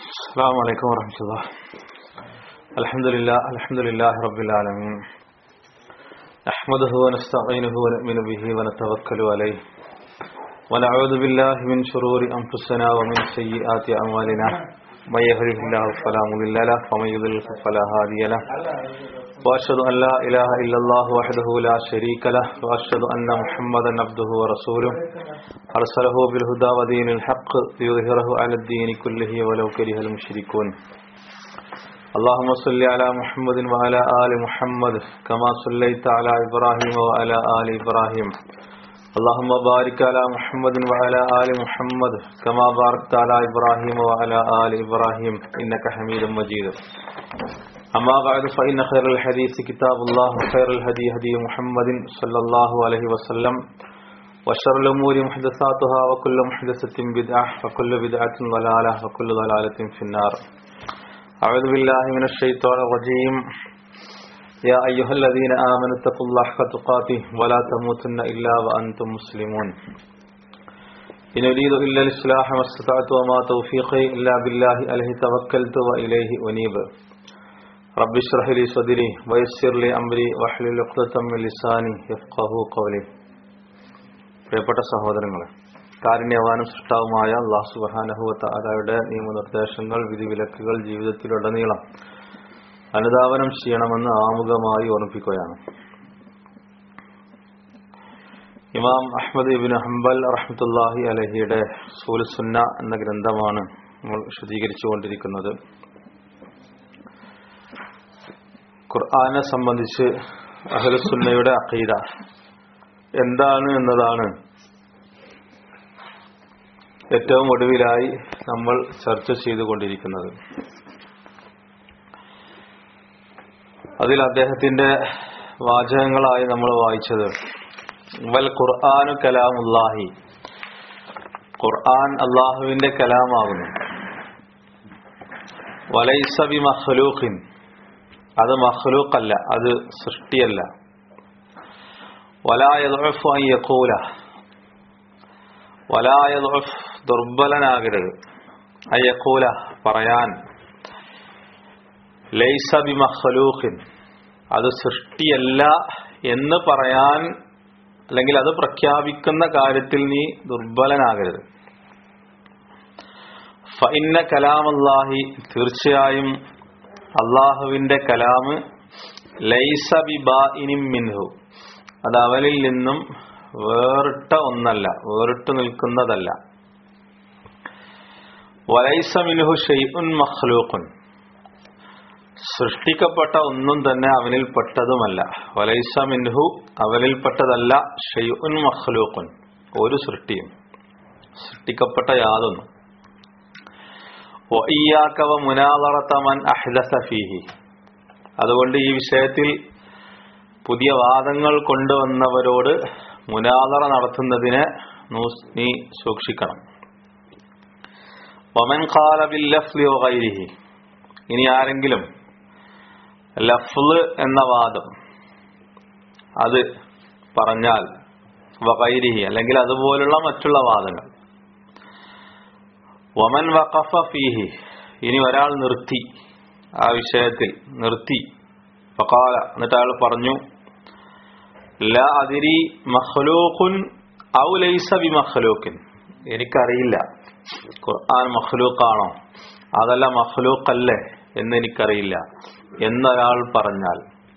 السلام عليكم ورحمة الله الحمد لله الحمد لله رب العالمين نحمده ونستعينه ونؤمن به ونتوكل عليه ونعوذ بالله من شرور أنفسنا ومن سيئات أعمالنا من يهده الله فلا مضل له ومن يضلل فلا هادي له وأشهد أن لا إله إلا الله وحده لا شريك له وأشهد أن محمدا عبده ورسوله أرسله بالهدى ودين الحق ليظهره على الدين كله ولو كره المشركون اللهم صل على محمد وعلى آل محمد كما صليت على إبراهيم وعلى آل إبراهيم اللهم بارك على محمد وعلى آل محمد كما باركت على إبراهيم وعلى آل إبراهيم إنك حميد مجيد أما بعد فإن خير الحديث كتاب الله وخير الهدي هدي محمد صلى الله عليه وسلم وشر الأمور محدثاتها وكل محدثة بدعة وكل بدعة ضلالة وكل ضلالة في النار أعوذ بالله من الشيطان الرجيم يا أيها الذين آمنوا اتقوا الله حق تقاته ولا تموتن إلا وأنتم مسلمون إن أريد إلا الإصلاح ما استطعت وما توفيقي إلا بالله عليه توكلت وإليه أنيب رب اشرح لي صدري ويسر لي أمري واحلل عقدة من لساني يفقهوا قولي പ്രിയപ്പെട്ട സഹോദരങ്ങളെ കാരുണ്യവാനും സൃഷ്ടാവുമായ അള്ളാഹു സുബാനഹുവത്ത ആരായുടെ നിയമനിർദ്ദേശങ്ങൾ വിധിവിലക്കുകൾ ജീവിതത്തിലുടനീളം അനുധാവനം ചെയ്യണമെന്ന് ആമുഖമായി ഓർമ്മിപ്പിക്കുകയാണ് ഇമാം അഹമ്മദ് ഇബിൻ ഹംബൽ റഹ്മത്തുല്ലാഹി അലഹിയുടെ സൂലുസുന്ന എന്ന ഗ്രന്ഥമാണ് നമ്മൾ വിശദീകരിച്ചുകൊണ്ടിരിക്കുന്നത് ഖുർആനെ സംബന്ധിച്ച് അഹലുസുന്നയുടെ അഖീദ എന്താണ് എന്നതാണ് ഏറ്റവും ഒടുവിലായി നമ്മൾ ചർച്ച ചെയ്തുകൊണ്ടിരിക്കുന്നത് അതിൽ അദ്ദേഹത്തിന്റെ വാചകങ്ങളായി നമ്മൾ വായിച്ചത് വൽ ഖുർആാനു കലാമുല്ലാഹി ഖുർആൻ അള്ളാഹുവിന്റെ കലാമാകുന്നു വലൈസബി മഹ്ലൂഖിൻ അത് മഹ്ലൂഖല്ല അത് സൃഷ്ടിയല്ല വലായൂല വലായ ദുർബലനാകരുത് അയ്യക്കൂല പറയാൻ ലൈസബി മഹ്ലൂഖിൻ അത് സൃഷ്ടിയല്ല എന്ന് പറയാൻ അല്ലെങ്കിൽ അത് പ്രഖ്യാപിക്കുന്ന കാര്യത്തിൽ നീ ദുർബലനാകരുത് ഫൈന്ന കലാമല്ലാഹി തീർച്ചയായും അള്ളാഹുവിന്റെ കലാമ് ലൈസബി ബാ ഇനിം മിൻഹു അത് അവനിൽ നിന്നും വേറിട്ട ഒന്നല്ല വേറിട്ട് നിൽക്കുന്നതല്ല വലൈസ മിൻഹു ഷെയ്ഉൻ മഖ്ലൂഖുൻ സൃഷ്ടിക്കപ്പെട്ട ഒന്നും തന്നെ അവനിൽ പെട്ടതുമല്ല വലൈസ മിൻഹു അവനിൽപ്പെട്ടതല്ല ഷെയ്ഉൻ മഖ്ലൂഖുൻ ഒരു സൃഷ്ടിയും സൃഷ്ടിക്കപ്പെട്ട യാതൊന്നും വഇയ്യാക്കവ മുനാദറത മൻ അഹ്ദസ ഫീഹി അതുകൊണ്ട് ഈ വിഷയത്തിൽ പുതിയ വാദങ്ങൾ കൊണ്ടുവന്നവരോട് മുനാദറ നടത്തുന്നതിനെ നീ സൂക്ഷിക്കണം വമൻ ഖാലബിൽ ലഫ്ലി വഗൈരിഹി ഇനി ആരെങ്കിലും ലഫ്ല് എന്ന വാദം അത് പറഞ്ഞാൽ വഗൈരിഹി അല്ലെങ്കിൽ അതുപോലുള്ള മറ്റുള്ള വാദങ്ങൾ വമൻ വഖഫ ഫീഹി ഇനി ഒരാൾ നിർത്തി ആ വിഷയത്തിൽ നിർത്തി ഫഖാല എന്നിട്ട് അയാൾ പറഞ്ഞു ല അതിരി മഖ്ലൂഖുൻ ഔ ലൈസ ബി മഖ്ലൂഖിൻ എനിക്കറിയില്ല ഖുർആൻ മഖ്ലൂഖാണോ അതല്ല മഖ്ലൂഖല്ലേ എന്ന് എനിക്കറിയില്ല എന്നൊരാൾ പറഞ്ഞാൽ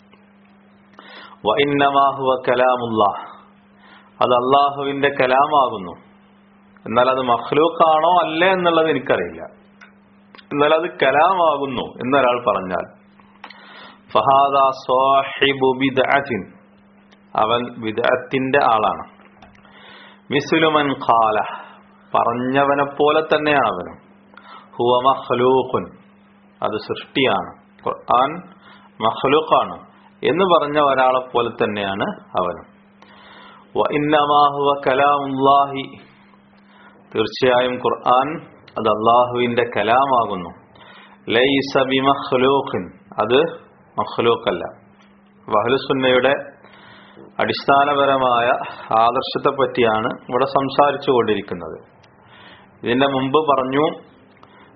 വഇന്നമാഹുവ കലാമുല്ലാഹ് അത് അള്ളാഹുവിന്റെ കലാമാകുന്നു എന്നാൽ അത് മഖ്ലൂഖാണോ അല്ലേ എന്നുള്ളത് എനിക്കറിയില്ല എന്നാൽ അത് കലാമാകുന്നു എന്നൊരാൾ പറഞ്ഞാൽ ഫഹാദ സാഹിബു ബിദ്അത്തിൻ അവൻ വിദഅത്തിന്റെ ആളാണ് മിസ്ലുമൻ ഖാല പറഞ്ഞവനെ പോലെ തന്നെയാണ് അവനും ഹുവ മഖ്ലൂഖുൻ അത് സൃഷ്ടിയാണ് ഖുർആൻ മഖ്ലൂഖാണ് എന്ന് പറഞ്ഞ ഒരാളെ പോലെ തന്നെയാണ് അവനും വ ഇന്നമാ ഹുവ കലാമുല്ലാഹി തീർച്ചയായും ഖുർആൻ അത് അള്ളാഹുവിന്റെ കലാമാകുന്നു ലൈസ ബി മഖ്ലൂഖിൻ അത് മഖ്ലൂഖല്ല വഹലുസുന്നയുടെ അടിസ്ഥാനപരമായ ആദർശത്തെ പറ്റിയാണ് ഇവിടെ സംസാരിച്ചു കൊണ്ടിരിക്കുന്നത് ഇതിന്റെ മുമ്പ് പറഞ്ഞു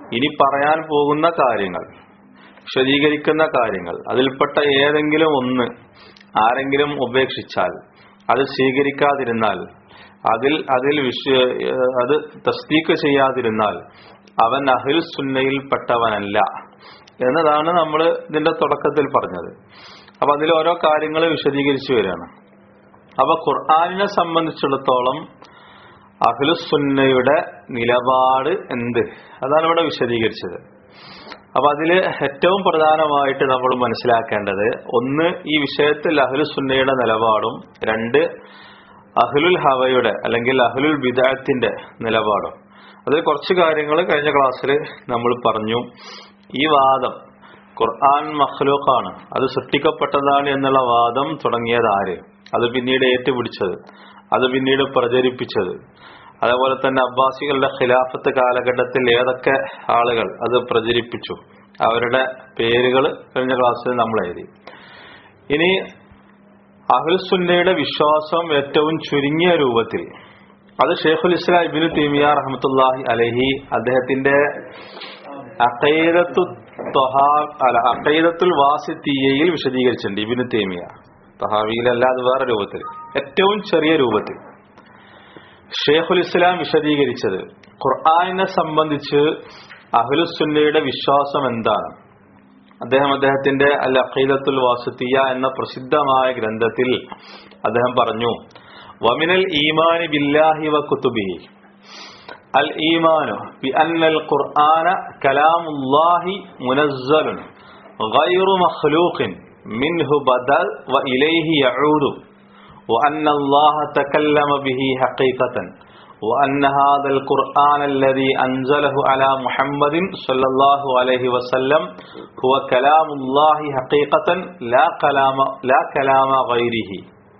ഇനി പറയാൻ പോകുന്ന കാര്യങ്ങൾ വിശദീകരിക്കുന്ന കാര്യങ്ങൾ അതിൽപ്പെട്ട ഏതെങ്കിലും ഒന്ന് ആരെങ്കിലും ഉപേക്ഷിച്ചാൽ അത് സ്വീകരിക്കാതിരുന്നാൽ അതിൽ അതിൽ വിശ്വ അത് തസ്തീക്ക് ചെയ്യാതിരുന്നാൽ അവൻ അഹിൽ സുന്നയിൽപ്പെട്ടവനല്ല എന്നതാണ് നമ്മൾ ഇതിന്റെ തുടക്കത്തിൽ പറഞ്ഞത് അപ്പൊ അതിൽ ഓരോ കാര്യങ്ങൾ വിശദീകരിച്ചു വരികയാണ് അപ്പൊ ഖുർആാനിനെ സംബന്ധിച്ചിടത്തോളം അഖിലുസുന്നയുടെ നിലപാട് എന്ത് അതാണ് ഇവിടെ വിശദീകരിച്ചത് അപ്പൊ അതിൽ ഏറ്റവും പ്രധാനമായിട്ട് നമ്മൾ മനസ്സിലാക്കേണ്ടത് ഒന്ന് ഈ വിഷയത്തിൽ അഹ്ലുസുന്നയുടെ നിലപാടും രണ്ട് അഹ്ലുൽ ഹവയുടെ അല്ലെങ്കിൽ അഹ്ലുൽ ബിദാത്തിന്റെ നിലപാടും അതിൽ കുറച്ച് കാര്യങ്ങൾ കഴിഞ്ഞ ക്ലാസ്സിൽ നമ്മൾ പറഞ്ഞു ഈ വാദം ഖുർആൻ മഖ്ലൂഖാണ് അത് സൃഷ്ടിക്കപ്പെട്ടതാണ് എന്നുള്ള വാദം തുടങ്ങിയത് ആര് അത് പിന്നീട് ഏറ്റുപിടിച്ചത് അത് പിന്നീട് പ്രചരിപ്പിച്ചത് അതേപോലെ തന്നെ അബ്ബാസികളുടെ ഖിലാഫത്ത് കാലഘട്ടത്തിൽ ഏതൊക്കെ ആളുകൾ അത് പ്രചരിപ്പിച്ചു അവരുടെ പേരുകൾ കഴിഞ്ഞ ക്ലാസ്സിൽ നമ്മൾ എഴുതി ഇനി അഹുൽസുന്നയുടെ വിശ്വാസം ഏറ്റവും ചുരുങ്ങിയ രൂപത്തിൽ അത് ഷെയ്ഖുൽ ഇസ്ലാം ഇബിനു തീമിയ റഹമത്തുല്ലാഹി അലഹി അദ്ദേഹത്തിന്റെ അഖൈദത്തു അല്ല അഖൈദത്തുൽ വാസിത്തീയയിൽ വിശദീകരിച്ചിട്ടുണ്ട് ഇബിനു തേമിയ തഹാവിയിലല്ല അത് വേറെ രൂപത്തിൽ ഏറ്റവും ചെറിയ രൂപത്തിൽ ഷെയ്ഖുൽ ഇസ്ലാം വിശദീകരിച്ചത് ഖുർആാനിനെ സംബന്ധിച്ച് അഹ്ലുസുന്നയുടെ വിശ്വാസം എന്താണ് അദ്ദേഹം അദ്ദേഹത്തിന്റെ അൽ അഖീദത്തുൽ വാസുത്തിയ എന്ന പ്രസിദ്ധമായ ഗ്രന്ഥത്തിൽ അദ്ദേഹം പറഞ്ഞു വമിനൽ ഈമാനി ബില്ലാഹി വ കുത്തുബിഹി അൽ ഈമാനു ബി അന്നൽ ഖുർആന കലാമുല്ലാഹി മുനസ്സലുൻ ഗൈറു മഖ്ലൂഖിൻ മിൻഹു ബദൽ വ ഇലൈഹി യഊദു وأن الله تكلم به حقيقة وأن هذا القرآن الذي أنزله على محمد صلى الله عليه وسلم هو كلام الله حقيقة لا كلام لا كلام غيره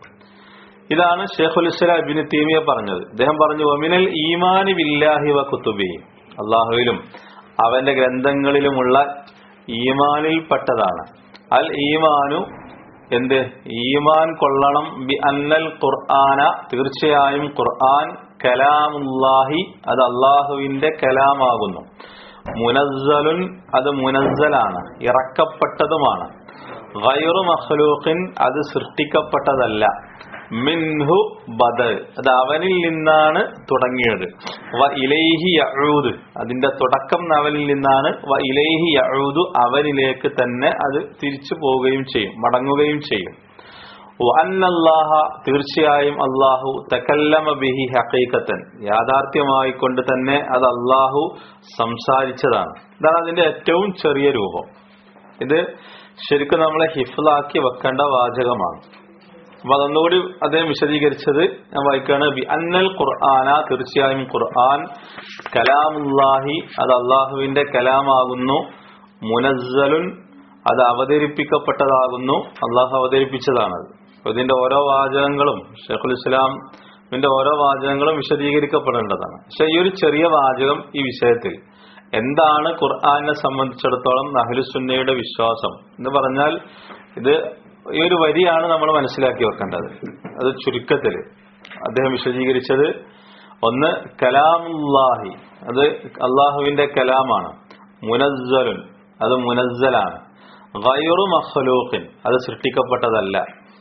ഇതാണ് ഷെയ്ഖുൽ ഇസ്ലാം ഇബിന് തീമിയ പറഞ്ഞത് അദ്ദേഹം പറഞ്ഞു ഒമിനൽ ഈമാനി ബില്ലാഹി വ കുത്തുബി അള്ളാഹുവിലും അവന്റെ ഗ്രന്ഥങ്ങളിലുമുള്ള ഈമാനിൽപ്പെട്ടതാണ് അൽ ഈമാനു എന്ത് ഈമാൻ കൊള്ളണം ബി അന്നൽ ഖുർആന തീർച്ചയായും ഖുർആൻ കലാമുല്ലാഹി അത് അള്ളാഹുവിന്റെ കലാമാകുന്നു മുനസ്സലുൻ അത് മുനസ്സലാണ് ഇറക്കപ്പെട്ടതുമാണ് ഗൈറു മഖ്ലൂഖിൻ അത് സൃഷ്ടിക്കപ്പെട്ടതല്ല മിൻഹു ബദൽ അത് അവനിൽ നിന്നാണ് തുടങ്ങിയത് വ ഇലൈഹി യഊദ് അതിന്റെ തുടക്കം അവനിൽ നിന്നാണ് വ ഇലൈഹി യഊദ് അവനിലേക്ക് തന്നെ അത് തിരിച്ചു പോവുകയും ചെയ്യും മടങ്ങുകയും ചെയ്യും അന്നല്ലാഹ തീർച്ചയായും അള്ളാഹു തക്കല്ലമ ബിഹി ഹക്കീക്കത്തൻ യാഥാർത്ഥ്യമായിക്കൊണ്ട് തന്നെ അത് അള്ളാഹു സംസാരിച്ചതാണ് ഇതാണ് അതിന്റെ ഏറ്റവും ചെറിയ രൂപം ഇത് ശരിക്കും നമ്മളെ ഹിഫ്ലാക്കി വെക്കേണ്ട വാചകമാണ് അപ്പൊ അതൊന്നുകൂടി അദ്ദേഹം വിശദീകരിച്ചത് ഞാൻ വായിക്കാണ് ബി അന്നൽ ഖുർആന തീർച്ചയായും ഖുർആൻ കലാമുല്ലാഹി അത് അള്ളാഹുവിന്റെ കലാമാകുന്നു മുനസ്സലുൻ അത് അവതരിപ്പിക്കപ്പെട്ടതാകുന്നു അള്ളാഹു അവതരിപ്പിച്ചതാണത് അപ്പൊ ഇതിന്റെ ഓരോ വാചകങ്ങളും ഷെയ്ഖുൽ ഇസ്ലാമിന്റെ ഓരോ വാചകങ്ങളും വിശദീകരിക്കപ്പെടേണ്ടതാണ് പക്ഷെ ഈ ഒരു ചെറിയ വാചകം ഈ വിഷയത്തിൽ എന്താണ് ഖുർആാനെ സംബന്ധിച്ചിടത്തോളം നഹ്ലുസുന്നയുടെ വിശ്വാസം എന്ന് പറഞ്ഞാൽ ഇത് ഈ ഒരു വരിയാണ് നമ്മൾ മനസ്സിലാക്കി വെക്കേണ്ടത് അത് ചുരുക്കത്തിൽ അദ്ദേഹം വിശദീകരിച്ചത് ഒന്ന് കലാമുല്ലാഹി അത് അള്ളാഹുവിന്റെ കലാമാണ് മുനസ്സലുൻ അത് മുനസ്സലാണ് ഗൈറു മഖ്ലൂഖിൻ അത് സൃഷ്ടിക്കപ്പെട്ടതല്ല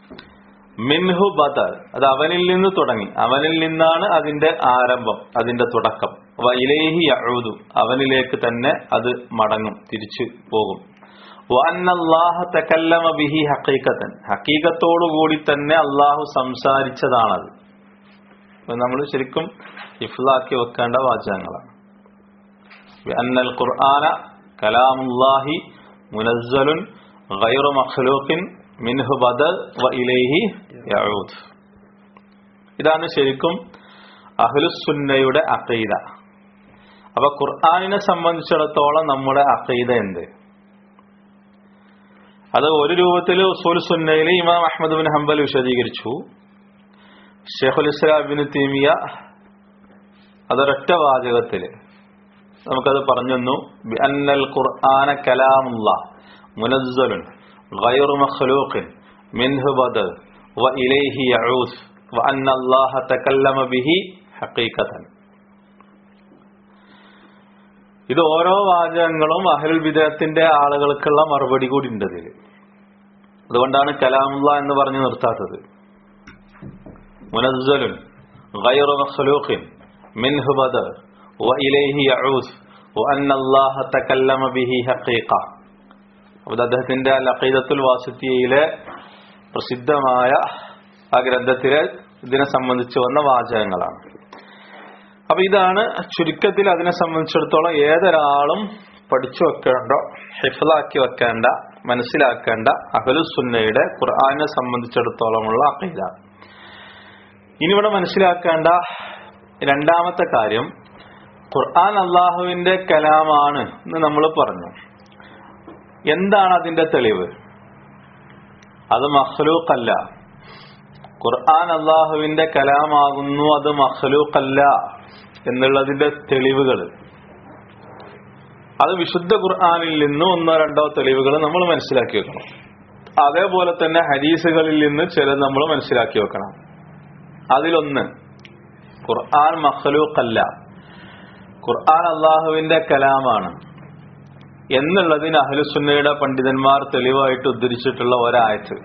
മിൻഹു ബദൽ അത് അവനിൽ നിന്ന് തുടങ്ങി അവനിൽ നിന്നാണ് അതിന്റെ ആരംഭം അതിന്റെ തുടക്കം വൈലേഹി യഊദു അവനിലേക്ക് തന്നെ അത് മടങ്ങും തിരിച്ചു പോകും വഅന്നല്ലാഹ തകല്ലമ ബിഹി ഹഖീഖത്തൻ ഹഖീഖത്തോടുകൂടി തന്നെ അള്ളാഹു സംസാരിച്ചതാണത് നമ്മൾ ശരിക്കും ഇഫ്ലാക്കി വെക്കേണ്ട വാചകങ്ങളാണ് അന്നൽ ഖുർആന കലാമുല്ലാഹി മുനസ്സലുൻ ഗൈറു മഖ്ലൂഖിൻ മിൻഹു ബദൽ വ ഇലൈഹി യഊദ് ഇതാണ് ശരിക്കും അഹ്ലുസുന്നയുടെ അഖീദ അപ്പൊ ഖുർആനിനെ സംബന്ധിച്ചിടത്തോളം നമ്മുടെ അഖീദ എന്ത് അത് ഒരു രൂപത്തിൽ ഉസൂൽ സുന്നയിൽ ഇമാം അഹമ്മദ് ബിൻ ഹംബൽ വിശദീകരിച്ചു ഷെയ്ഖുൽ ഇസ്ലാം ബിൻ തീമിയ അതൊരൊറ്റ വാചകത്തില് നമുക്കത് പറഞ്ഞു ബി അന്നൽ ഖുർആന കലാമുള്ള മുനസ്സലുൻ غير مخلوق منه بدل وإليه يعود وأن الله تكلم به حقيقة ഇത് ഓരോ വാചകങ്ങളും അഹ്ലുൽ വിദേഹത്തിന്റെ ആളുകൾക്കുള്ള മറുപടി കൂടി ഉണ്ട് ഇതിൽ അതുകൊണ്ടാണ് കലാമുള്ള എന്ന് പറഞ്ഞു നിർത്താത്തത് മുനസ്സലുൻ غير مخلوق منه بدر وإليه يعود وأن الله تكلم به حقيقة അപ്പോൾ അദ്ദേഹത്തിന്റെ ലഖീദത്തുൽ വാസിത്തിയയിലെ പ്രസിദ്ധമായ ആ ഗ്രന്ഥത്തിലെ ഇതിനെ സംബന്ധിച്ച് വന്ന വാചകങ്ങളാണ് അപ്പൊ ഇതാണ് ചുരുക്കത്തിൽ അതിനെ സംബന്ധിച്ചിടത്തോളം ഏതൊരാളും പഠിച്ചു വെക്കേണ്ട ഹിഫലാക്കി വെക്കേണ്ട മനസ്സിലാക്കേണ്ട അഹലുസുന്നയുടെ ഖുർആാനെ സംബന്ധിച്ചിടത്തോളമുള്ള അഖീദ ഇനി ഇവിടെ മനസ്സിലാക്കേണ്ട രണ്ടാമത്തെ കാര്യം ഖുർആൻ അള്ളാഹുവിന്റെ കലാമാണ് എന്ന് നമ്മൾ പറഞ്ഞു എന്താണ് അതിന്റെ തെളിവ് അത് മഖ്ലൂഖല്ല ഖുർആൻ അള്ളാഹുവിന്റെ കലാമാകുന്നു അത് മഖ്ലൂഖല്ല എന്നുള്ളതിന്റെ തെളിവുകൾ അത് വിശുദ്ധ ഖുർആാനിൽ നിന്ന് ഒന്നോ രണ്ടോ തെളിവുകൾ നമ്മൾ മനസ്സിലാക്കി വെക്കണം അതേപോലെ തന്നെ ഹദീസുകളിൽ നിന്ന് ചില നമ്മൾ മനസ്സിലാക്കി വെക്കണം അതിലൊന്ന് ഖുർആൻ മഖ്ലൂഖല്ല ഖുർആൻ അള്ളാഹുവിന്റെ കലാമാണ് എന്നുള്ളതിന് അഹ്ലുസുന്നയുടെ പണ്ഡിതന്മാർ തെളിവായിട്ട് ഉദ്ധരിച്ചിട്ടുള്ള ഒരായത്ത്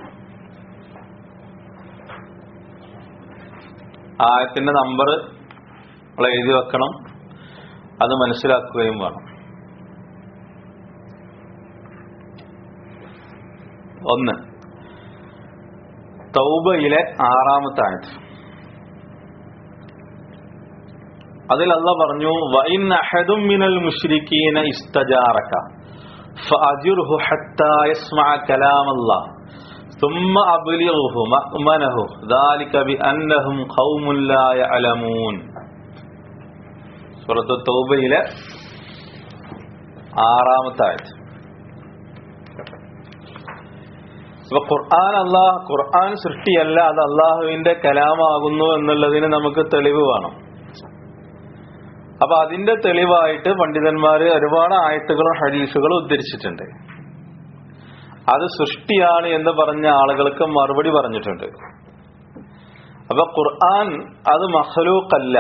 ആയത്തിന്റെ നമ്പർ നമ്മൾ എഴുതി വെക്കണം അത് മനസ്സിലാക്കുകയും വേണം ഒന്ന് തൗബയിലെ ആറാമത്തെ ആയത്ത് അതിൽ അല്ല പറഞ്ഞു വൈൻ അഹദും മിനൽ മുശ്രിക്കീന ഇസ്തജാറക ഫഅജിർഹു ഹത്താ യസ്മഅ കലാം അല്ലാഹ് ثم أبلغه مأمنه ذلك بأنهم قوم لا يعلمون സൂറത്ത് തൗബയിലെ ആറാമത്തെ ആയത്ത് അപ്പൊ ഖുർആൻ അള്ളാഹ് ഖുർആൻ സൃഷ്ടിയല്ല അത് അള്ളാഹുവിന്റെ കലാമാകുന്നു എന്നുള്ളതിന് നമുക്ക് തെളിവ് വേണം അപ്പൊ അതിന്റെ തെളിവായിട്ട് പണ്ഡിതന്മാര് ഒരുപാട് ആയത്തുകളും ഹദീസുകളും ഉദ്ധരിച്ചിട്ടുണ്ട് അത് സൃഷ്ടിയാണ് എന്ന് പറഞ്ഞ ആളുകൾക്ക് മറുപടി പറഞ്ഞിട്ടുണ്ട് അപ്പൊ ഖുർആൻ അത് മഹലൂക്കല്ല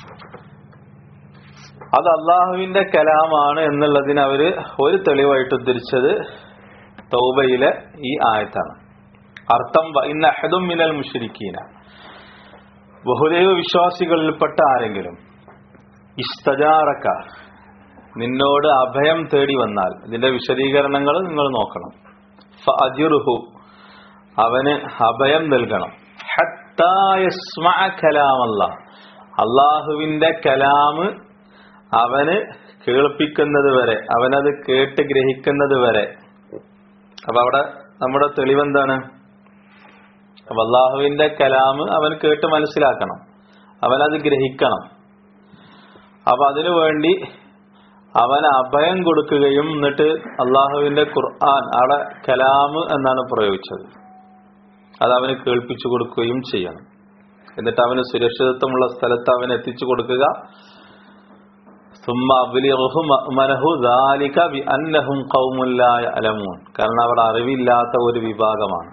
അത് അള്ളാഹുവിന്റെ കലാമാണ് എന്നുള്ളതിന് അവര് ഒരു തെളിവായിട്ട് ഉദ്ധരിച്ചത് തൗബയിലെ ഈ ആയത്താണ് അർത്ഥം ഇന്ന് അഹദും മിനൽ മുഷരിക്കീന ബഹുദൈവ വിശ്വാസികളിൽപ്പെട്ട ആരെങ്കിലും ഇസ്തജാറക്ക നിന്നോട് അഭയം തേടി വന്നാൽ ഇതിന്റെ വിശദീകരണങ്ങൾ നിങ്ങൾ നോക്കണം ഫഅജിറുഹു അവന് അഭയം നൽകണം ഹത്താ യസ്മഅ കലാമല്ല അള്ളാഹുവിന്റെ കലാമ് അവന് കേൾപ്പിക്കുന്നത് വരെ അവനത് കേട്ട് ഗ്രഹിക്കുന്നത് വരെ അപ്പൊ അവിടെ നമ്മുടെ തെളിവെന്താണ് അപ്പൊ അള്ളാഹുവിന്റെ കലാമ് അവൻ കേട്ട് മനസ്സിലാക്കണം അവനത് ഗ്രഹിക്കണം അപ്പൊ അതിനു വേണ്ടി അവൻ അഭയം കൊടുക്കുകയും എന്നിട്ട് അള്ളാഹുവിന്റെ ഖുർആൻ അവിടെ കലാമ് എന്നാണ് പ്രയോഗിച്ചത് അത് അവന് കേൾപ്പിച്ചു കൊടുക്കുകയും ചെയ്യണം എന്നിട്ട് അവന് സുരക്ഷിതത്വമുള്ള സ്ഥലത്ത് അവൻ എത്തിച്ചു കൊടുക്കുക കാരണം അവിടെ അറിവില്ലാത്ത ഒരു വിഭാഗമാണ്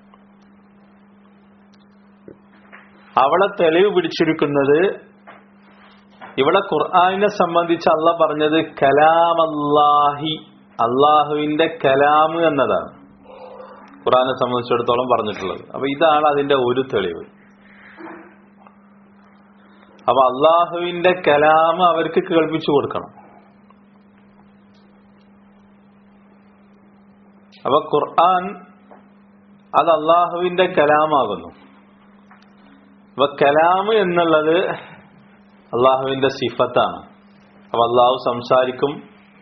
അവിടെ തെളിവ് പിടിച്ചിരിക്കുന്നത് ഇവിടെ ഖുർആാനിനെ സംബന്ധിച്ച് അല്ല പറഞ്ഞത് കലാമല്ലാഹി അള്ളാഹുവിന്റെ കലാമ് എന്നതാണ് ഖുർആനെ സംബന്ധിച്ചിടത്തോളം പറഞ്ഞിട്ടുള്ളത് അപ്പൊ ഇതാണ് അതിന്റെ ഒരു തെളിവ് അപ്പൊ അള്ളാഹുവിന്റെ കലാമ് അവർക്ക് കേൾപ്പിച്ചു കൊടുക്കണം അപ്പൊ ഖുർആൻ അത് അള്ളാഹുവിന്റെ കലാമാകുന്നു അപ്പൊ കലാമ് എന്നുള്ളത് അള്ളാഹുവിന്റെ സിഫത്താണ് അപ്പൊ അള്ളാഹു സംസാരിക്കും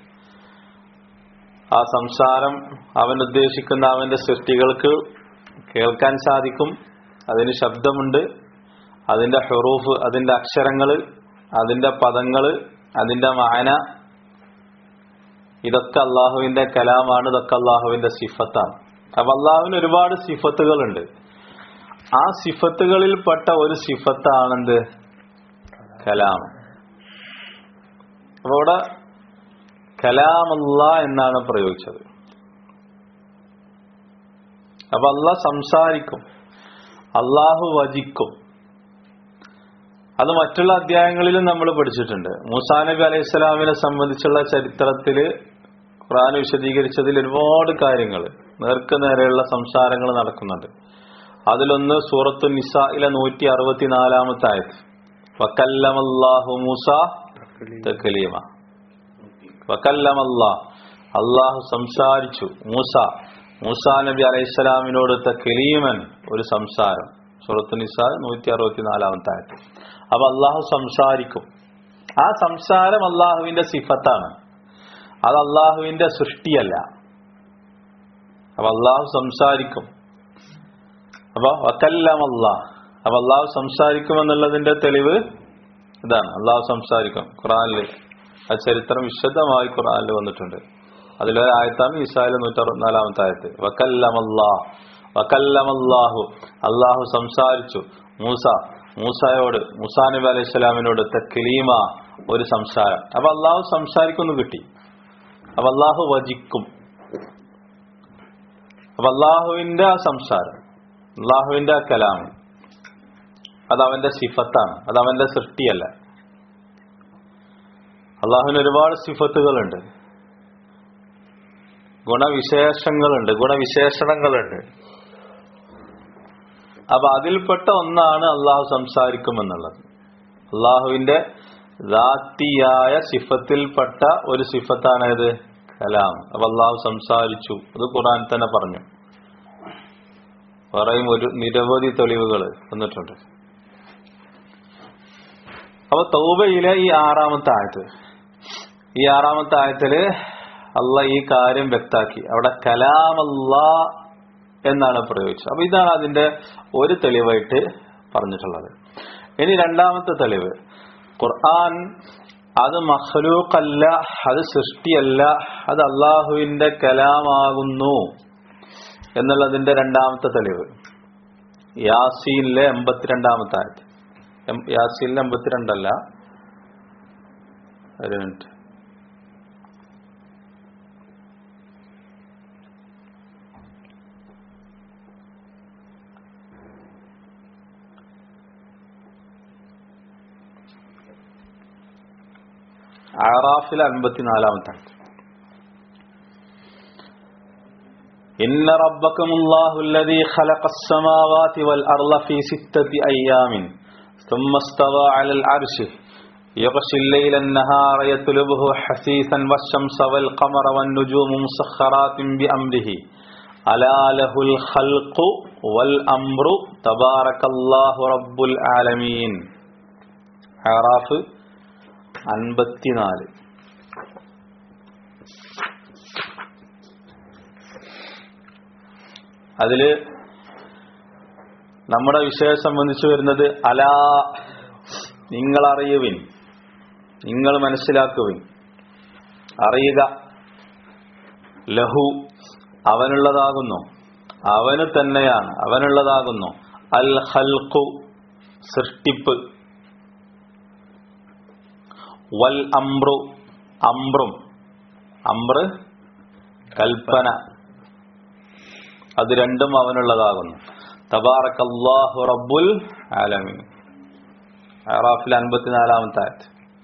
ആ സംസാരം അവൻ ഉദ്ദേശിക്കുന്ന അവന്റെ സൃഷ്ടികൾക്ക് കേൾക്കാൻ സാധിക്കും അതിന് ശബ്ദമുണ്ട് അതിന്റെ ഹെറൂഫ് അതിന്റെ അക്ഷരങ്ങള് അതിന്റെ പദങ്ങള് അതിന്റെ മാന ഇതൊക്കെ അള്ളാഹുവിന്റെ കലാമാണ് ഇതൊക്കെ അള്ളാഹുവിന്റെ സിഫത്താണ് അപ്പൊ അള്ളാഹുവിന് ഒരുപാട് സിഫത്തുകളുണ്ട് ആ സിഫത്തുകളിൽപ്പെട്ട ഒരു സിഫത്താണെന്ത് കലാം അപ്പൊ അവിടെ കലാമല്ല എന്നാണ് പ്രയോഗിച്ചത് അപ്പൊ അള്ളാഹ് സംസാരിക്കും അള്ളാഹു വചിക്കും അത് മറ്റുള്ള അധ്യായങ്ങളിലും നമ്മൾ പഠിച്ചിട്ടുണ്ട് മൂസാ നബി അലൈഹി സ്വലാമിനെ സംബന്ധിച്ചുള്ള ചരിത്രത്തിൽ ഖുർആൻ വിശദീകരിച്ചതിൽ ഒരുപാട് കാര്യങ്ങൾ നേർക്ക് നേരെയുള്ള സംസാരങ്ങൾ നടക്കുന്നുണ്ട് അതിലൊന്ന് സൂറത്തു നിസായിലെ നൂറ്റി അറുപത്തിനാലാമത്തെ ആയത് വക്കല്ലമല്ലാഹു മൂസ തക്കലീമ വക്കല്ലമല്ലാ അള്ളാഹു സംസാരിച്ചു മൂസ മൂസാ നബി അലൈഹിസ്സലാമിനോട് തക്കലീമൻ ഒരു സംസാരം സൂറത്തു നിസ നൂറ്റി അറുപത്തിനാലാമത്തെ ആയത് അപ്പൊ അള്ളാഹു സംസാരിക്കും ആ സംസാരം അള്ളാഹുവിന്റെ സിഫത്താണ് അത് അള്ളാഹുവിന്റെ സൃഷ്ടിയല്ല അപ്പൊ അള്ളാഹു സംസാരിക്കും അപ്പൊ വക്കല്ലാം അള്ളാഹ് അപ്പൊ അള്ളാഹു സംസാരിക്കുമെന്നുള്ളതിന്റെ തെളിവ് ഇതാണ് അള്ളാഹു സംസാരിക്കും ഖുറാനില് ആ ചരിത്രം വിശദമായി ഖുറാനിൽ വന്നിട്ടുണ്ട് അതിലൊരായത്താണ് ഈസായിലെ നൂറ്റി അറുപത്തിനാലാമത്തെ ആയത്ത് വക്കല്ലമല്ലാ വക്കല്ലമല്ലാഹു അള്ളാഹു സംസാരിച്ചു മൂസ മൂസയോട് മൂസാ നബി അലൈഹി സ്വലാമിനോട് തക്കലീമ ഒരു സംസാരം അപ്പൊ അള്ളാഹു സംസാരിക്കുന്നു കിട്ടി അപ്പൊ അള്ളാഹു വജിക്കും അപ്പൊ അള്ളാഹുവിന്റെ ആ സംസാരം അള്ളാഹുവിന്റെ ആ കലാം അത് അവന്റെ സിഫത്താണ് അത് അവന്റെ സൃഷ്ടിയല്ല അള്ളാഹുവിന് ഒരുപാട് സിഫത്തുകളുണ്ട് ഗുണവിശേഷങ്ങളുണ്ട് ഗുണവിശേഷണങ്ങളുണ്ട് അപ്പൊ അതിൽപ്പെട്ട ഒന്നാണ് അള്ളാഹു സംസാരിക്കുമെന്നുള്ളത് അള്ളാഹുവിന്റെ ദാത്തിയായ സിഫത്തിൽപ്പെട്ട ഒരു സിഫത്താണ് ഇത് കലാം അപ്പൊ അള്ളാഹു സംസാരിച്ചു അത് ഖുറാൻ തന്നെ പറഞ്ഞു പറയും ഒരു നിരവധി തെളിവുകൾ വന്നിട്ടുണ്ട് അപ്പൊ തൗബയിലെ ഈ ആറാമത്തെ ആയത്ത് ഈ ആറാമത്തെ ആയത്തില് അല്ല ഈ കാര്യം വ്യക്താക്കി അവിടെ കലാമല്ല എന്നാണ് പ്രയോഗിച്ചത് അപ്പൊ ഇതാണ് അതിന്റെ ഒരു തെളിവായിട്ട് പറഞ്ഞിട്ടുള്ളത് ഇനി രണ്ടാമത്തെ തെളിവ് ഖുർആൻ അത് മഹ്ലൂക്കല്ല അത് സൃഷ്ടിയല്ല അത് അള്ളാഹുവിന്റെ കലാമാകുന്നു എന്നുള്ളതിന്റെ രണ്ടാമത്തെ തെളിവ് യാസീനിലെ എൺപത്തിരണ്ടാമത്തെ ആയത് യാസീനിലെ എൺപത്തിരണ്ടല്ല ഒരു മിനിറ്റ് ആറാഫിലെ അൻപത്തിനാലാമത്തെ ആയത് إن ربكم الله الذي خلق السماوات والأرض في ستة أيام ثم استوى على العرش يغشي الليل النهار يطلبه حثيثا والشمس والقمر والنجوم مسخرات بأمره ألا له الخلق والأمر تبارك الله رب العالمين عراف അൻപത്തിനാല് അതില് നമ്മുടെ വിഷയം സംബന്ധിച്ച് വരുന്നത് അലാ നിങ്ങൾ അറിയുവിൻ നിങ്ങൾ മനസ്സിലാക്കുവിൻ അറിയുക ലഹു അവനുള്ളതാകുന്നു അവന് തന്നെയാണ് അവനുള്ളതാകുന്നു അൽ ഹൽഖു സൃഷ്ടിപ്പ് വൽ അംറു അംറും അംറ് കൽപ്പന അത് രണ്ടും അവനുള്ളതാകുന്നു തബാറക്കല്ലാഹു റബ്ബുൽ ആലമീൻ അറാഫിൽ അൻപത്തിനാലാമത്തെ ആയത്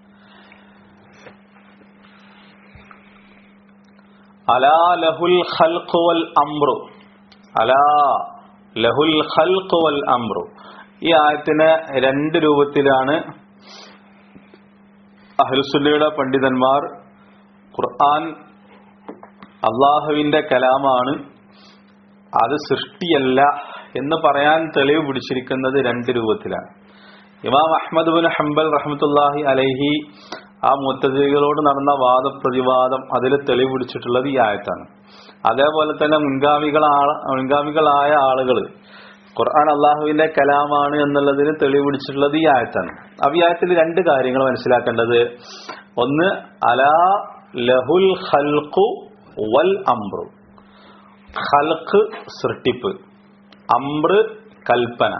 അലാ ലഹുൽ ഖൽഖ് വൽ അംറു അലാ ലഹുൽ ഖൽഖ് വൽ അംറു ഈ ആയത്തിന് രണ്ട് രൂപത്തിലാണ് അഹ്ലുസുല്ലയുടെ പണ്ഡിതന്മാർ ഖുർആൻ അള്ളാഹുവിന്റെ കലാമാണ് അത് സൃഷ്ടിയല്ല എന്ന് പറയാൻ തെളിവ് പിടിച്ചിരിക്കുന്നത് രണ്ട് രൂപത്തിലാണ് ഇമാം അഹമ്മദ് ബിൻ ഹംബൽ റഹ്മത്തുല്ലാഹി അലൈഹി ആ മുത്തജികളോട് നടന്ന വാദപ്രതിവാദം അതിൽ തെളിവ് പിടിച്ചിട്ടുള്ളത് ഈ ആയത്താണ് അതേപോലെ തന്നെ മുൻഗാമികളാള മുൻഗാമികളായ ആളുകൾ ഖുർആൻ അള്ളാഹുവിന്റെ കലാമാണ് എന്നുള്ളതിന് തെളിവ് പിടിച്ചിട്ടുള്ളത് ഈ ആയത്താണ് അപ്പൊ ഈ ആയത്തിൽ രണ്ട് കാര്യങ്ങൾ മനസ്സിലാക്കേണ്ടത് ഒന്ന് അലാ ലഹുൽ ഖൽഖു വൽ അംറു ഖൽഖ് സൃഷ്ടിപ്പ് അമ്ര കൽപ്പന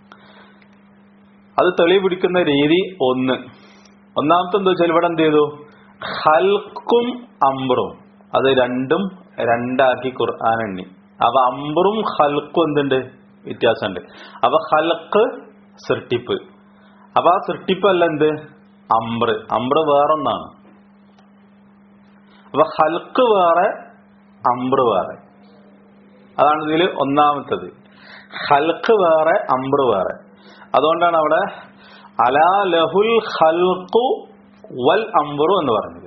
അത് തെളിവ് പിടിക്കുന്ന രീതി ഒന്ന് ഒന്നാമത്തെ എന്താ വെച്ചാൽ ഇവിടെ എന്ത് ചെയ്തു ഹൽക്കും അമ്രും അത് രണ്ടും രണ്ടാക്കി ഖുർആൻ എണ്ണി അപ്പൊ അമ്രും ഹൽക്കും എന്തുണ്ട് വ്യത്യാസമുണ്ട് അപ്പൊ ഹൽക്ക് സൃഷ്ടിപ്പ് അപ്പൊ ആ സൃഷ്ടിപ്പല്ല എന്ത് അമ്പ്ര് അമ്പ്ര് വേറൊന്നാണ് അപ്പൊ ഹൽക്ക് വേറെ അമ്പ്ര് വേറെ അതാണ് ഇതിൽ ഒന്നാമത്തത് ഹൽക്ക് വേറെ അമ്പ്ര് വേറെ അതുകൊണ്ടാണ് അവിടെ അലാ ലഹുൽ ഹൽക്കു വൽ അംബറു എന്ന് പറഞ്ഞത്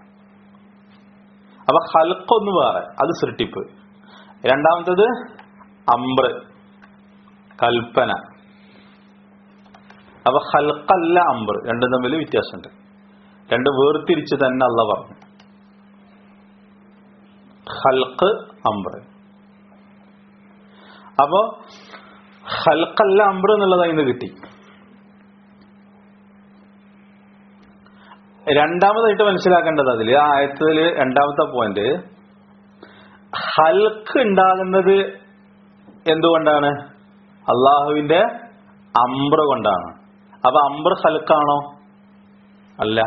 അപ്പൊ ഹൽക്ക് ഒന്ന് വേറെ അത് സൃഷ്ടിപ്പ് രണ്ടാമത്തത് അംബ്ര് കൽപ്പന അപ്പൊ ഹൽക്കല്ല അംബർ രണ്ടും തമ്മിൽ വ്യത്യാസമുണ്ട് രണ്ട് വേർതിരിച്ച് തന്നെ അല്ല പറഞ്ഞു ഹൽക്ക് അംബർ അപ്പോ ഹൽക്കല്ല അംബർ എന്നുള്ളത് അതിന് കിട്ടി രണ്ടാമതായിട്ട് മനസ്സിലാക്കേണ്ടത് അതില് ആ ആയത്തില് രണ്ടാമത്തെ പോയിന്റ് ഹൽക്ക് ഉണ്ടാകുന്നത് എന്തുകൊണ്ടാണ് അള്ളാഹുവിന്റെ അംബ്ര കൊണ്ടാണ് അപ്പൊ അംബ്ര ഹൽക്കാണോ അല്ല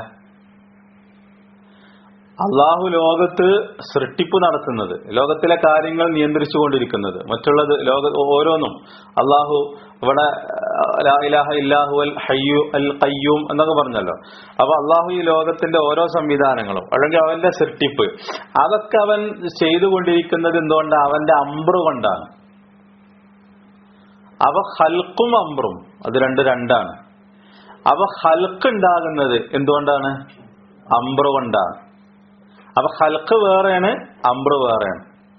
അള്ളാഹു ലോകത്ത് സൃഷ്ടിപ്പ് നടത്തുന്നത് ലോകത്തിലെ കാര്യങ്ങൾ നിയന്ത്രിച്ചു കൊണ്ടിരിക്കുന്നത് മറ്റുള്ളത് ലോക ഓരോന്നും അള്ളാഹു ഇവിടെ ലാ ഇലാഹ ഇല്ലാഹു അൽ ഹയ്യു അൽ ഖയ്യൂം എന്നൊക്കെ പറഞ്ഞല്ലോ അപ്പൊ അള്ളാഹു ഈ ലോകത്തിന്റെ ഓരോ സംവിധാനങ്ങളും അല്ലെങ്കിൽ അവന്റെ സൃഷ്ടിപ്പ് അതൊക്കെ അവൻ ചെയ്തുകൊണ്ടിരിക്കുന്നത് എന്തുകൊണ്ട് അവന്റെ അമ്പ്ര കൊണ്ടാണ് അവ ഹൽക്കും അമ്പ്രും അത് രണ്ട് രണ്ടാണ് അവ ഹൽക്ക് ഉണ്ടാകുന്നത് എന്തുകൊണ്ടാണ് അമ്പ്ര കൊണ്ടാണ് അപ്പൊ ഹൽക്ക് വേറെയാണ് അമ്പ്ര വേറെയാണ്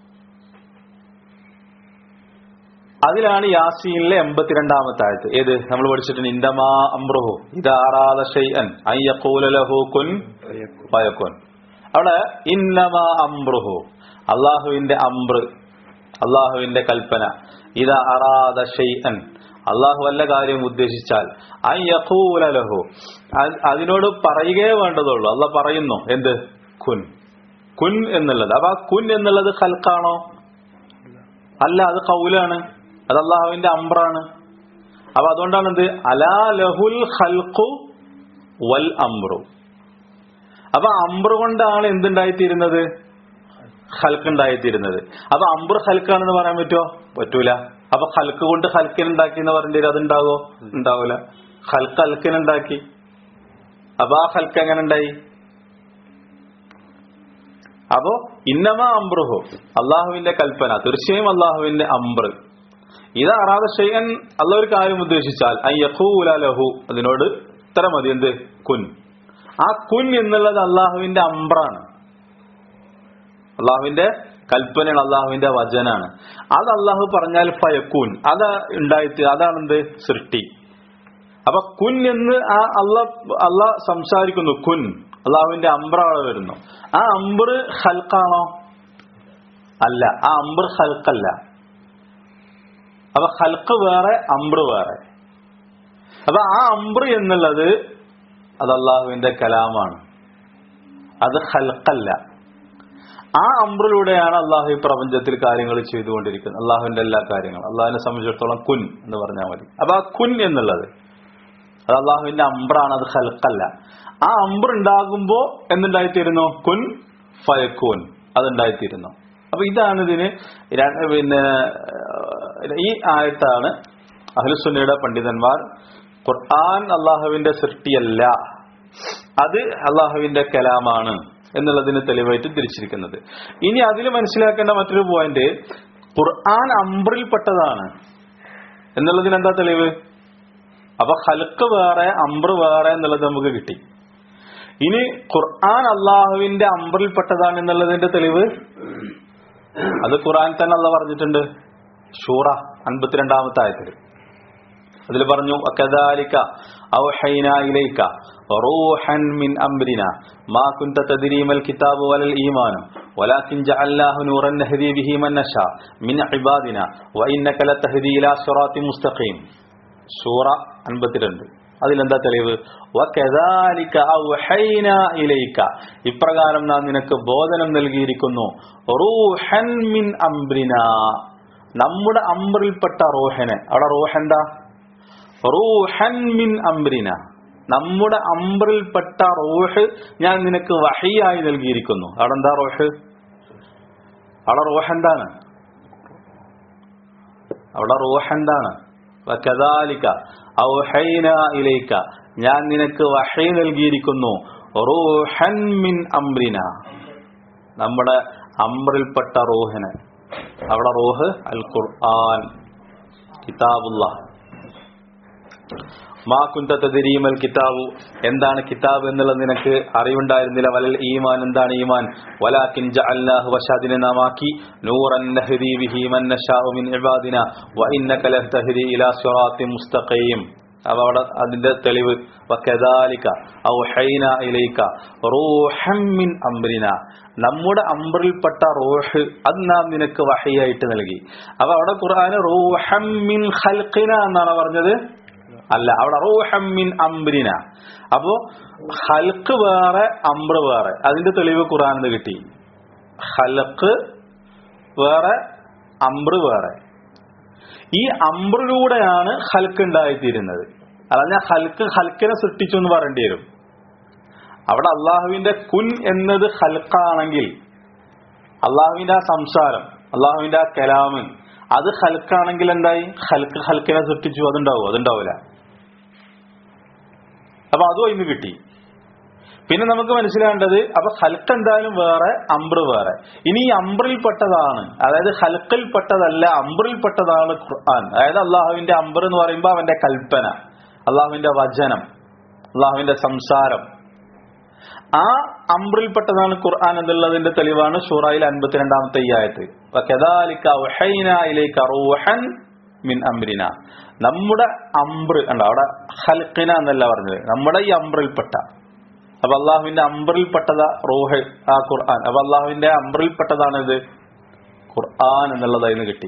അതിലാണ് യാസീനിലെ എൺപത്തിരണ്ടാമത്തെ ആയത്ത് ഏത് നമ്മൾ പഠിച്ചിട്ടുണ്ട് ഇന്തമാ അമ്രുഹു ഇതാറാദ ഷൈഅൻ അയ്യഖൂലഹു കുൻ ഫയക്കുൻ അവിടെ ഇന്നമാ അമ്രുഹു അള്ളാഹുവിന്റെ അമ്ര അള്ളാഹുവിന്റെ കൽപ്പന ഇതാ അറാദ ഷൈഅൻ അള്ളാഹു വല്ല കാര്യം ഉദ്ദേശിച്ചാൽ അയ്യഖൂലഹു അതിനോട് പറയുകയേ വേണ്ടതുള്ളൂ അല്ല പറയുന്നു എന്ത് കുൻ കുൻ എന്നുള്ളത് അപ്പൊ ആ കുൻ എന്നുള്ളത് ഹൽക്കാണോ അല്ല അത് കൗലാണ് അത് അള്ളാഹുവിന്റെ അമ്രാണ് അപ്പൊ അതുകൊണ്ടാണ് എന്ത് അലാ ലഹുൽ ഹൽഖു വൽ അമ്രു അപ്പൊ അമ്രു കൊണ്ടാണ് എന്തുണ്ടായിത്തീരുന്നത് ഹൽക്ക് ഉണ്ടായിത്തീരുന്നത് അപ്പൊ അമ്ര ഹൽക്കാണെന്ന് പറയാൻ പറ്റുമോ പറ്റൂല അപ്പൊ ഹൽക്ക് കൊണ്ട് ഹൽക്കിനുണ്ടാക്കി എന്ന് പറഞ്ഞിട്ട് അതുണ്ടാവോ ഉണ്ടാവൂല ഹൽക്ക് ഹൽക്കിനുണ്ടാക്കി അപ്പൊ ആ ഹൽക്ക് എങ്ങനെ ഉണ്ടായി അപ്പോ ഇന്നമ അംബ്രുഹു അള്ളാഹുവിന്റെ കൽപ്പന തീർച്ചയായും അള്ളാഹുവിന്റെ അംബ്ര് ഇത് അറാദ ഷെയ്യൻ അല്ല ഒരു കാര്യം ഉദ്ദേശിച്ചാൽ അയ്യഖൂല ലഹു അതിനോട് ഇത്ര മതി എന്ത് കുൻ ആ കുൻ എന്നുള്ളത് അള്ളാഹുവിന്റെ അംബ്രാണ് അള്ളാഹുവിന്റെ കൽപ്പനയാണ് അള്ളാഹുവിന്റെ വചനാണ് അത് അള്ളാഹു പറഞ്ഞാൽ ഫയക്കൂൻ അത് ഉണ്ടായിട്ട് അതാണ് എന്ത് സൃഷ്ടി അപ്പൊ കുൻ എന്ന് ആ അള്ള അള്ള സംസാരിക്കുന്നു കുൻ അള്ളാഹുവിന്റെ അമ്പ്രാണ് വരുന്നു ആ അമ്പർ ഹൽക്കാണോ അല്ല ആ അമ്പർ ഹൽക്കല്ല അപ്പൊ ഹൽക്ക് വേറെ അമ്പ്ര വേറെ അപ്പൊ ആ അമ്പ്ര എന്നുള്ളത് അത് അള്ളാഹുവിന്റെ കലാമാണ് അത് ഹൽക്കല്ല ആ അമ്രിലൂടെയാണ് അള്ളാഹു ഈ പ്രപഞ്ചത്തിൽ കാര്യങ്ങൾ ചെയ്തുകൊണ്ടിരിക്കുന്നത് അള്ളാഹുവിന്റെ എല്ലാ കാര്യങ്ങളും അള്ളാഹിനെ സംബന്ധിച്ചിടത്തോളം കുൻ എന്ന് പറഞ്ഞാൽ മതി അപ്പൊ ആ കുൻ എന്നുള്ളത് അത് അള്ളാഹുവിന്റെ അമ്പ്രാണ് അത് ഹൽക്കല്ല ആ അമ്പ്ര ഉണ്ടാകുമ്പോ എന്തുണ്ടായിത്തീരുന്നു കുൻ ഫയക്കൂൻ അതുണ്ടായിത്തീരുന്നു അപ്പൊ ഇതാണ് ഇതിന് പിന്നെ ഈ ആയത്താണ് അഹ്ലുസുന്നയുടെ പണ്ഡിതന്മാർ ഖുർആൻ അള്ളാഹുവിന്റെ സൃഷ്ടിയല്ല അത് അള്ളാഹുവിന്റെ കലാമാണ് എന്നുള്ളതിന് തെളിവായിട്ട് തിരിച്ചിരിക്കുന്നത് ഇനി അതിൽ മനസ്സിലാക്കേണ്ട മറ്റൊരു പോയിന്റ് ഖുർആൻ അമ്രിൽപ്പെട്ടതാണ് എന്നുള്ളതിന് എന്താ തെളിവ് അപ്പൊ ഹൽക്ക് വേറെ അമ്ര വേറെ എന്നുള്ളത് നമുക്ക് കിട്ടി ഇനി ഖുർആൻ അള്ളാഹുവിന്റെ അമ്രിൽപ്പെട്ടതാണ് എന്നുള്ളതിന്റെ തെളിവ് അത് ഖുർആൻ തന്നെ അല്ല പറഞ്ഞിട്ടുണ്ട് ഷൂറ അൻപത്തിരണ്ടാമത്തെ ആയത്തിൽ അതിൽ പറഞ്ഞു അക്കദാലിക ഔഹൈന ഇലൈക റൂഹൻ മിൻ അംരിന മാ കുൻത തദ്രി മൽ കിതാബ് വലൽ ഈമാൻ ولكن جعلناه نورا نهدي به من نشاء من عبادنا وانك لتهدي الى صراط مستقيم സൂറ അൻപത്തിരണ്ട് അതിലെന്താ തെളിവ് വകദാലിക ഔഹൈന ഇലൈക ഇപ്രകാരം നാം നിനക്ക് ബോധനം നൽകിയിരിക്കുന്നു റൂഹൻ മിൻ അംബ്രിന നമ്മുടെ അമ്രിൽപ്പെട്ട റൂഹനെ അവിടെ റൂഹ് എന്താ റൂഹൻ മിൻ അംബ്രിന നമ്മുടെ അമ്രിൽപ്പെട്ട റൂഹ് ഞാൻ നിനക്ക് വഹിയായി നൽകിയിരിക്കുന്നു അവിടെ എന്താ റൂഹ് അവിടെ റൂഹ് എന്താണ് അവിടെ റൂഹ് എന്താണ് വകദാലിക ഔഹൈന ഇലൈക ഞാൻ നിനക്ക് വഹൈ നൽകിയിരിക്കുന്നു റൂഹൻ മിൻ അംറിന നമ്മുടെ അമ്രിൽപ്പെട്ട റൂഹിന് അവിടെ റൂഹ് അൽ ഖുർആൻ കിതാബുള്ള മാ കുന്ത തദരീമൽ കിതാബു എന്താണ് കിതാബ് എന്നുള്ളത് നിനക്ക് അറിവുണ്ടായിരുന്നില്ല വലൽ ഈമാൻ എന്താണ് ഈമാൻ വലാകിൻ ജഅൽനാഹു വശാദിനെ നാമാക്കി നൂറൻ നഹ്ദി ബിഹി മൻ നശാഉ മിൻ ഇബാദിന വ ഇന്നക ലതഹ്ദി ഇലാ സിറാത്തിൻ മുസ്തഖീം അപ്പൊ അവിടെ അതിന്റെ തെളിവ് വകദാലിക ഔഹൈന ഇലൈക റൂഹം മിൻ അംറിന നമ്മുടെ അമ്രിൽപ്പെട്ട റൂഹ് അത് നാം നിനക്ക് വഹയായിട്ട് നൽകി അപ്പൊ അവിടെ ഖുർആന് റൂഹം മിൻ ഖൽഖിന എന്നാണ് പറഞ്ഞത് അല്ല അവിടെ റൂഹം മിൻ അംറിന അപ്പോ ഹൽക്ക് വേറെ അമ്ര വേറെ അതിന്റെ തെളിവ് ഖുർആനിന്ന് കിട്ടി ഹലക്ക് വേറെ അമ്ര വേറെ ഈ അമ്രിലൂടെയാണ് ഹൽക്ക് ഉണ്ടായിത്തീരുന്നത് അല്ല ഹൽക്ക് ഹൽക്കിനെ സൃഷ്ടിച്ചു എന്ന് പറയേണ്ടി വരും അവിടെ അള്ളാഹുവിന്റെ കുൻ എന്നത് ഹൽക്കാണെങ്കിൽ അള്ളാഹുവിന്റെ ആ സംസാരം അള്ളാഹുവിന്റെ ആ കലാമ് അത് ഹൽക്കാണെങ്കിൽ എന്തായി ഹൽക്ക് ഹൽക്കിനെ സൃഷ്ടിച്ചു അതുണ്ടാവും അതുണ്ടാവില്ല അപ്പൊ അതും ഇന്ന് കിട്ടി പിന്നെ നമുക്ക് മനസ്സിലാവേണ്ടത് അപ്പൊ ഹൽക്ക് എന്തായാലും വേറെ അമ്പ്ര വേറെ ഇനി ഈ അമ്പ്രിൽപ്പെട്ടതാണ് അതായത് ഹൽക്കിൽപ്പെട്ടതല്ല അമ്പ്രിൽപ്പെട്ടതാണ് ഖുർആൻ അതായത് അള്ളാഹുവിന്റെ അമ്പ്ര എന്ന് പറയുമ്പോൾ അവന്റെ കൽപ്പന അള്ളാഹുവിന്റെ വചനം അള്ളാഹുവിന്റെ സംസാരം ആ അമ്രിൽപ്പെട്ടതാണ് ഖുർആൻ എന്നുള്ളതിന്റെ തെളിവാണ് ഷൂറായിൽ അൻപത്തിരണ്ടാമത്തെ ഈ ആയത്ത് മിൻ അംരിന നമ്മുടെ അമ്ര ഉണ്ടോ അവിടെ ഹൽക്കിന എന്നല്ല പറഞ്ഞത് നമ്മുടെ ഈ അമ്രിൽപ്പെട്ട അപ്പൊ അള്ളാഹുവിന്റെ അമ്രിൽപ്പെട്ടതാ റൂഹ് ആ ഖുർആൻ അപ്പൊ അള്ളാഹുവിന്റെ അമ്രിൽപ്പെട്ടതാണ് ഇത് ഖുർആൻ എന്നുള്ളതായിരുന്നു കിട്ടി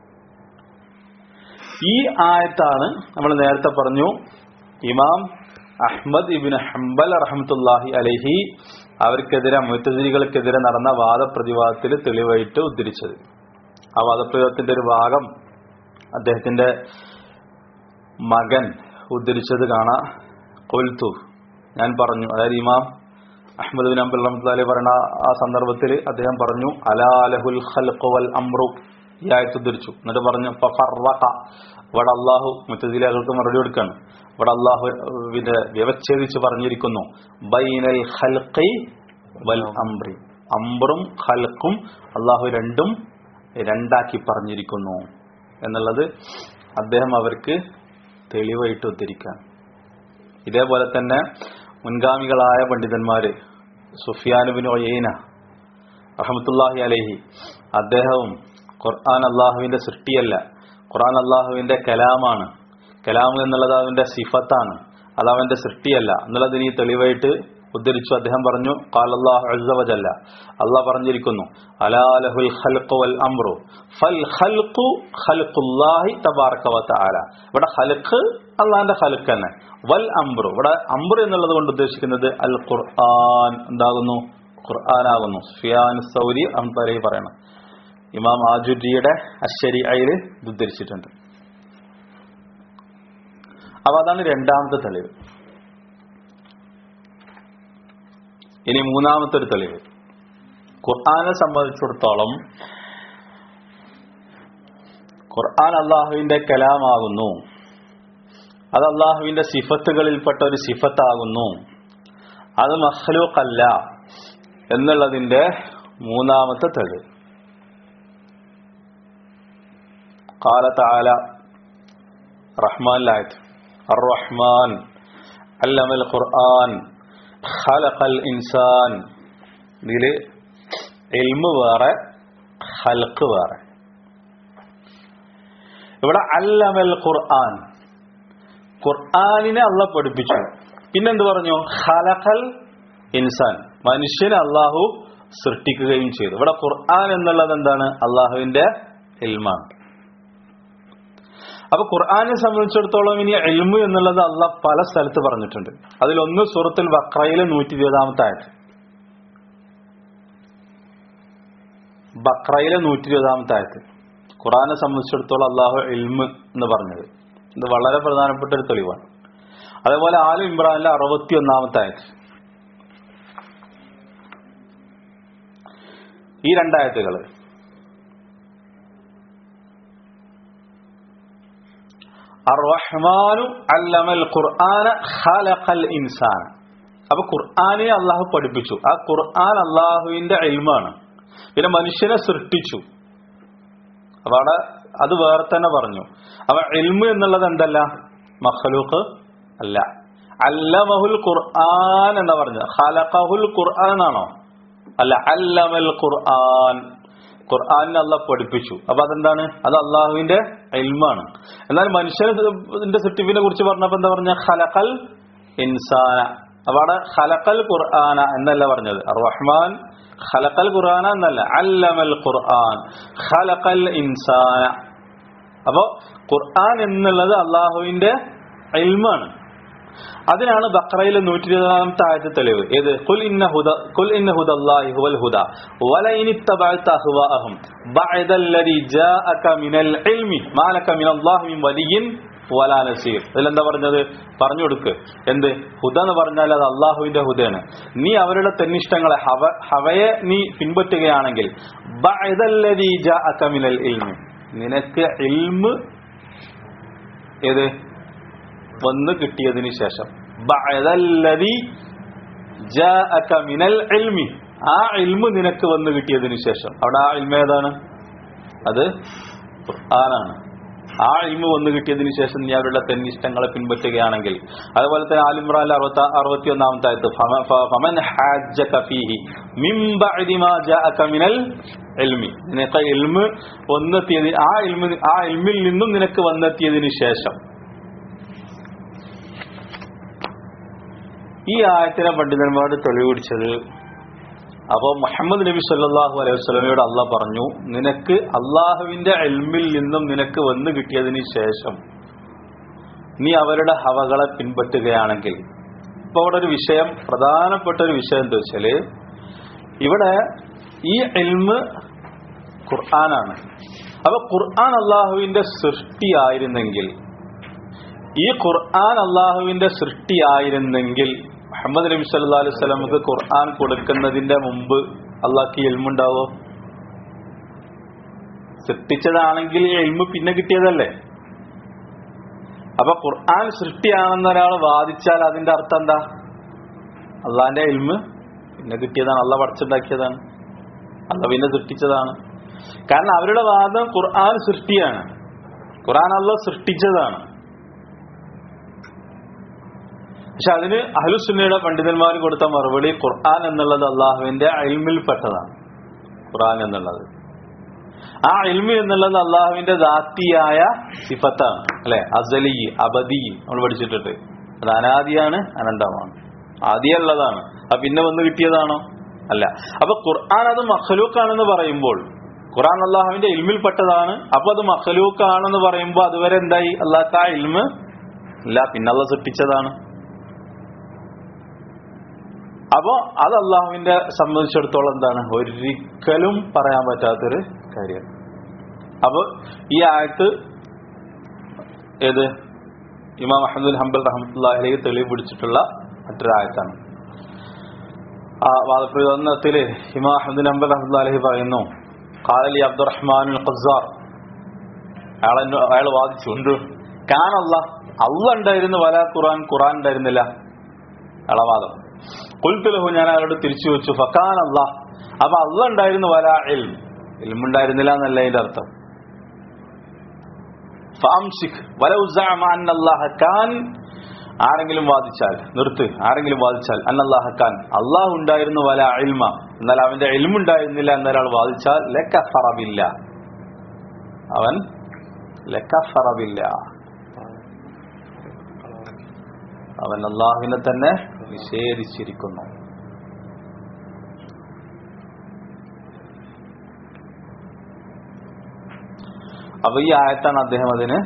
ഈ ആയത്താണ് നമ്മൾ നേരത്തെ പറഞ്ഞു ഇമാം അഹ്മദ് ഇബിൻ ഹംബൽ റഹമത്തുല്ലാഹി അലഹി അവർക്കെതിരെ മുത്തജിരികൾക്കെതിരെ നടന്ന വാദപ്രതിവാദത്തിൽ തെളിവായിട്ട് ഉദ്ധരിച്ചത് ആ വാദപ്രതിവാദത്തിന്റെ ഒരു ഭാഗം അദ്ദേഹത്തിന്റെ മകൻ ഉദ്ധരിച്ചത് കാണാ കൊൽത്തു ഞാൻ പറഞ്ഞു അതായത് ഇമാം അഹമ്മദ് ബിൻ അബ്ദുൽ റഹ്മത്തുള്ളാഹി പറയുന്ന ആ സന്ദർഭത്തിൽ അദ്ദേഹം പറഞ്ഞു അലാലഹുൽ ഖൽഖു വൽ അംറു ഈ ആയത്ത് ഉദ്ധരിച്ചു എന്നിട്ട് പറഞ്ഞു ഫറഖ ഇവിടെ അള്ളാഹു മുത്തജിലകൾക്ക് മറുപടി കൊടുക്കാണ് ഇവിടെ അള്ളാഹു ഇത് വ്യവച്ഛേദിച്ച് പറഞ്ഞിരിക്കുന്നു ബൈനൽ ഖൽഖി വൽ അംറി അംറും ഖൽഖും അള്ളാഹു രണ്ടും രണ്ടാക്കി പറഞ്ഞിരിക്കുന്നു എന്നുള്ളത് അദ്ദേഹം അവർക്ക് തെളിവായിട്ട് ഉദ്ധരിക്കാൻ ഇതേപോലെ തന്നെ മുൻഗാമികളായ പണ്ഡിതന്മാര് സുഫിയാനുബിൻ ഒയ്യന റഹമത്തുല്ലാഹി അലഹി അദ്ദേഹവും ഖുർആൻ അള്ളാഹുവിന്റെ സൃഷ്ടിയല്ല ഖുർആൻ അള്ളാഹുവിന്റെ കലാമാണ് കലാം എന്നുള്ളത് അവന്റെ സിഫത്താണ് അത് അവന്റെ സൃഷ്ടിയല്ല എന്നുള്ളതിന് ഈ തെളിവായിട്ട് ഉദ്ധരിച്ചു അദ്ദേഹം പറഞ്ഞു കാലല്ലാഹു അസ്സവജല്ല അള്ളാഹ് പറഞ്ഞിരിക്കുന്നു അലാലഹുൽ ഖൽഖു വൽ അംറു ഫൽ ഖൽഖു ഖൽഖുല്ലാഹി തബാറക വ തആല ഇവിടെ ഖൽഖ് അള്ളാഹിന്റെ ഖൽഖ് തന്നെ വൽ അംറു ഇവിടെ അംറു എന്നുള്ളത് കൊണ്ട് ഉദ്ദേശിക്കുന്നത് അൽ ഖുർആൻ എന്താകുന്നു ഖുർആനാകുന്നു സുഫിയാൻ സൗരി അംതലി പറയണം ഇമാം ആജുദ്ദിയുടെ അശ്ശരിയയിൽ ഉദ്ധരിച്ചിട്ടുണ്ട് അപ്പൊ അതാണ് രണ്ടാമത്തെ തെളിവ് ഇനി മൂന്നാമത്തെ ഒരു തെളിവ് ഖുർആനെ സംബന്ധിച്ചിടത്തോളം ഖുർആൻ അള്ളാഹുവിന്റെ കലാമാകുന്നു അത് അള്ളാഹുവിന്റെ സിഫത്തുകളിൽപ്പെട്ട ഒരു സിഫത്താകുന്നു അത് മഹ്ലൂക്കല്ല എന്നുള്ളതിന്റെ മൂന്നാമത്തെ തെളിവ് قال تعالى റഹ്മാൻ ലായത് الرحمن علم القرآن خلق الإنسان ഇതില് ഇൽമ് വേറെ ഹൽക്ക് വേറെ ഇവിടെ അല്ലമൽ ഖുർആൻ ഖുർആനിനെ അള്ള പഠിപ്പിച്ചു പിന്നെന്ത് പറഞ്ഞു ഖലഖൽ ഇൻസാൻ മനുഷ്യനെ അള്ളാഹു സൃഷ്ടിക്കുകയും ചെയ്തു ഇവിടെ ഖുർആൻ എന്നുള്ളത് എന്താണ് അള്ളാഹുവിന്റെ ഇൽമാണ് അപ്പൊ ഖുർആനെ സംബന്ധിച്ചിടത്തോളം ഇനി എൽമു എന്നുള്ളത് അല്ല പല സ്ഥലത്ത് പറഞ്ഞിട്ടുണ്ട് അതിലൊന്ന് സൂറത്തുൽ ബക്രയിലെ നൂറ്റി ഇരുപതാമത്തെ ആയത് ബക്രയിലെ നൂറ്റി ഇരുപതാമത്തെ ആയത് ഖുർആനെ സംബന്ധിച്ചിടത്തോളം അള്ളാഹു എൽമ് എന്ന് പറഞ്ഞത് ഇത് വളരെ പ്രധാനപ്പെട്ട ഒരു തെളിവാണ് അതേപോലെ ആലു ഇമ്രാനിലെ അറുപത്തി ഒന്നാമത്തെ ആയത് ഈ രണ്ടായത്തുകള് അർറഹ്മാനു അല്ലമൽ ഖുർആന ഖലഖൽ ഇൻസാന അപ്പൊ ഖുർആനെ അള്ളാഹു പഠിപ്പിച്ചു ആ ഖുർആൻ അള്ളാഹുവിന്റെ ഇൽമാണ് പിന്നെ മനുഷ്യനെ സൃഷ്ടിച്ചു അപ്പൊ അവിടെ അത് വേറെ തന്നെ പറഞ്ഞു അപ്പൊ ഇൽമു എന്നുള്ളത് എന്തല്ല മഖലൂഖ് അല്ല അല്ലമഹുൽ ഖുർആൻ എന്നാ പറഞ്ഞത് ഖലഖഹുൽ ഖുർആൻ ആണോ അല്ല അല്ലമൽ ഖുർആൻ ഖുർആാനിനെ അള്ളാഹ് പഠിപ്പിച്ചു അപ്പൊ അതെന്താണ് അത് അള്ളാഹുവിന്റെ ഇൽമാണ് എന്നാൽ മനുഷ്യന്റെ സൃഷ്ടിപ്പിനെ കുറിച്ച് പറഞ്ഞപ്പോ എന്താ പറഞ്ഞ ഖലഖൽ ഇൻസാന അപ്പൊ അവിടെ ഖലഖൽ ഖുർആന എന്നല്ല പറഞ്ഞത് റഹ്മാൻ ഖലഖൽ ഖുർആന എന്നല്ല അല്ലമൽ ഖുർആൻ ഖലഖൽ ഇൻസാന അപ്പോ ഖുർആൻ എന്നുള്ളത് അള്ളാഹുവിന്റെ ഇൽമാണ് അതിനാണ് ബക്രയിൽ നൂറ്റി ഇരുപതാമത്തെ ആയത്തെ തെളിവ് ഏത് കുൽ ഇന്ന ഹുദ കുൽ ഇന്ന ഹുദല്ലാഹി ഹുവൽ ഹുദ വലഇൻ ഇത്തബഅത അഹ്വാഅഹും ബഅദല്ലദി ജാഅക മിനൽ ഇൽമി മാലക മിനല്ലാഹി മിൻ വലിയ്യിൻ വലാ നസീർ ഇതിലെന്താ പറഞ്ഞത് പറഞ്ഞു കൊടുക്ക് എന്ത് ഹുദ എന്ന് പറഞ്ഞാൽ അത് അള്ളാഹുവിന്റെ ഹുദയാണ് നീ അവരുടെ തെന്നിഷ്ടങ്ങളെ ഹവ ഹവയെ നീ പിൻപറ്റുകയാണെങ്കിൽ ബഅദല്ലദി ജാഅക മിനൽ ഇൽമി നിനക്ക് ഇൽമ് ഏത് വന്ന് കിട്ടിയതിന് ശേഷം ബഅദല്ലദി ജാഅക മിനൽ ഇൽമി ആ ഇൽമ് നിനക്ക് വന്ന് കിട്ടിയതിന് ശേഷം അവിടെ ആ ഇൽമ ഏതാണ് അത് ഖുർആനാണ് ആ ഇൽമ വന്ന് കിട്ടിയതിന് ശേഷം നീ അവരുടെ തെന്നിഷ്ടങ്ങളെ പിൻപറ്റുകയാണെങ്കിൽ അതുപോലെ തന്നെ ആലിമ്രാൻ അറുപത്തി അറുപത്തി ഒന്നാമത്തെ ആയത്ത് ഫമ- ഫ- ഫമൻ ഹാജ്ജക ഫീഹി മിൻ ബഅദി മാ ജാഅക മിനൽ ഇൽമി നിനക്ക് ഇൽമ് വന്നെത്തിയതിന് ആ ഇൽമ ആ ഇൽമിൽ നിന്നും നിനക്ക് വന്നെത്തിയതിന് ശേഷം ഈ ആയത്തിനെ പണ്ഡിതന്മാരോട് തെളിവ് പിടിച്ചത് അപ്പോൾ മുഹമ്മദ് നബി സല്ലല്ലാഹു അലൈഹി വസല്ലമയോട് അള്ളാഹ് പറഞ്ഞു നിനക്ക് അള്ളാഹുവിന്റെ എൽമിൽ നിന്നും നിനക്ക് വന്നു കിട്ടിയതിന് ശേഷം നീ അവരുടെ ഹവകളെ പിൻപറ്റുകയാണെങ്കിൽ ഇപ്പൊ അവിടെ ഒരു വിഷയം പ്രധാനപ്പെട്ട ഒരു വിഷയം എന്താ വെച്ചാല് ഇവിടെ ഈ എൽമ് ഖുർആനാണ് അപ്പൊ ഖുർആൻ അള്ളാഹുവിന്റെ സൃഷ്ടിയായിരുന്നെങ്കിൽ ഈ ഖുർആൻ അള്ളാഹുവിന്റെ സൃഷ്ടിയായിരുന്നെങ്കിൽ മുഹമ്മദ് നബി സല്ലല്ലാഹു അലൈഹി വസല്ലമക്ക് ഖുർആൻ കൊടുക്കുന്നതിന്റെ മുമ്പ് അള്ളാഹ്ക്ക് എൽമുണ്ടാവോ സൃഷ്ടിച്ചതാണെങ്കിൽ ഈ എൽമ് പിന്നെ കിട്ടിയതല്ലേ അപ്പൊ ഖുർആൻ സൃഷ്ടിയാണെന്ന് ഒരാൾ വാദിച്ചാൽ അതിന്റെ അർത്ഥം എന്താ അള്ളാന്റെ എൽമ് പിന്നെ കിട്ടിയതാണ് അള്ള പഠിച്ചുണ്ടാക്കിയതാണ് അള്ള പിന്നെ സൃഷ്ടിച്ചതാണ് കാരണം അവരുടെ വാദം ഖുർആൻ സൃഷ്ടിയാണ് ഖുർആൻ അള്ള സൃഷ്ടിച്ചതാണ് പക്ഷെ അതിന് അഹ്ലുസുന്നയുടെ പണ്ഡിതന്മാർ കൊടുത്ത മറുപടി ഖുർആൻ എന്നുള്ളത് അള്ളാഹുവിന്റെ അൽമിൽപ്പെട്ടതാണ് ഖുർആൻ എന്നുള്ളത് ആ ഇൽമി എന്നുള്ളത് അള്ളാഹുവിന്റെ ദാത്തിയായ സിഫത്താണ് അല്ലെ അസലി അബദി നമ്മൾ പഠിച്ചിട്ടുണ്ട് അത് അനാദിയാണ് അനന്തമാണ് ആദിയുള്ളതാണ് അത് പിന്നെ വന്ന് കിട്ടിയതാണോ അല്ല അപ്പൊ ഖുർആൻ അത് മഖലൂക്കാണെന്ന് പറയുമ്പോൾ ഖുർആൻ അള്ളാഹുവിന്റെ ഇൽമിൽപ്പെട്ടതാണ് അപ്പൊ അത് മഖലൂക്കാണെന്ന് പറയുമ്പോൾ അതുവരെ എന്തായി അള്ളാഹ് ആ ഇൽമ് ഇല്ല പിന്നെ അള്ള സൃഷ്ടിച്ചതാണ് അപ്പോ അത് അള്ളാഹുവിന്റെ സംബന്ധിച്ചിടത്തോളം എന്താണ് ഒരിക്കലും പറയാൻ പറ്റാത്തൊരു കാര്യം അപ്പൊ ഈ ആയത്ത് ഏത് ഇമാം അഹമ്മദ് ഹംബൽ റഹമത്തുല്ലാഹിലേക്ക് തെളിവ് പിടിച്ചിട്ടുള്ള മറ്റൊരു ആയത്താണ് ആ വാദപ്രയോജനത്തില് ഇമാം അഹമ്മദ് ഹംബൽ റഹമത്തുല്ലാഹി പറയുന്നു ഖാലലി അബ്ദുറഹ്മാൻ ഖസാർ അയാൾ അയാൾ വാദിച്ചു ഉണ്ട് കാനല്ല അള്ള ഉണ്ടായിരുന്നു വല ഖുറാൻ ഖുറാൻ ഉണ്ടായിരുന്നില്ല അയാളെ വാദം കുൽത്തുലഹു ഞാൻ അയാളോട് തിരിച്ചു വെച്ചു ഫക്കാൻ അല്ല അപ്പൊ അള്ള ഉണ്ടായിരുന്നു വല ഇൽം ഇൽം ഉണ്ടായിരുന്നില്ല എന്നല്ല അതിന്റെ അർത്ഥം ഫാംസിഖ് വലൗ സഅമ അന്ന അല്ലാഹ കാൻ ആരെങ്കിലും വാദിച്ചാൽ നിർത്ത് ആരെങ്കിലും വാദിച്ചാൽ അന്നല്ലാഹ കാൻ അള്ളാഹു ഉണ്ടായിരുന്നു വല ഇൽമ എന്നാൽ അവന്റെ ഇൽമുണ്ടായിരുന്നില്ല എന്നൊരാൾ വാദിച്ചാൽ ലക്കഫറബില്ല അവൻ ലക്കഫറബില്ല അവൻ അള്ളാഹുവിനെ തന്നെ നിഷേധിച്ചിരിക്കുന്നു അപ്പൊ ഈ ആയത്താണ് അദ്ദേഹം അതിന്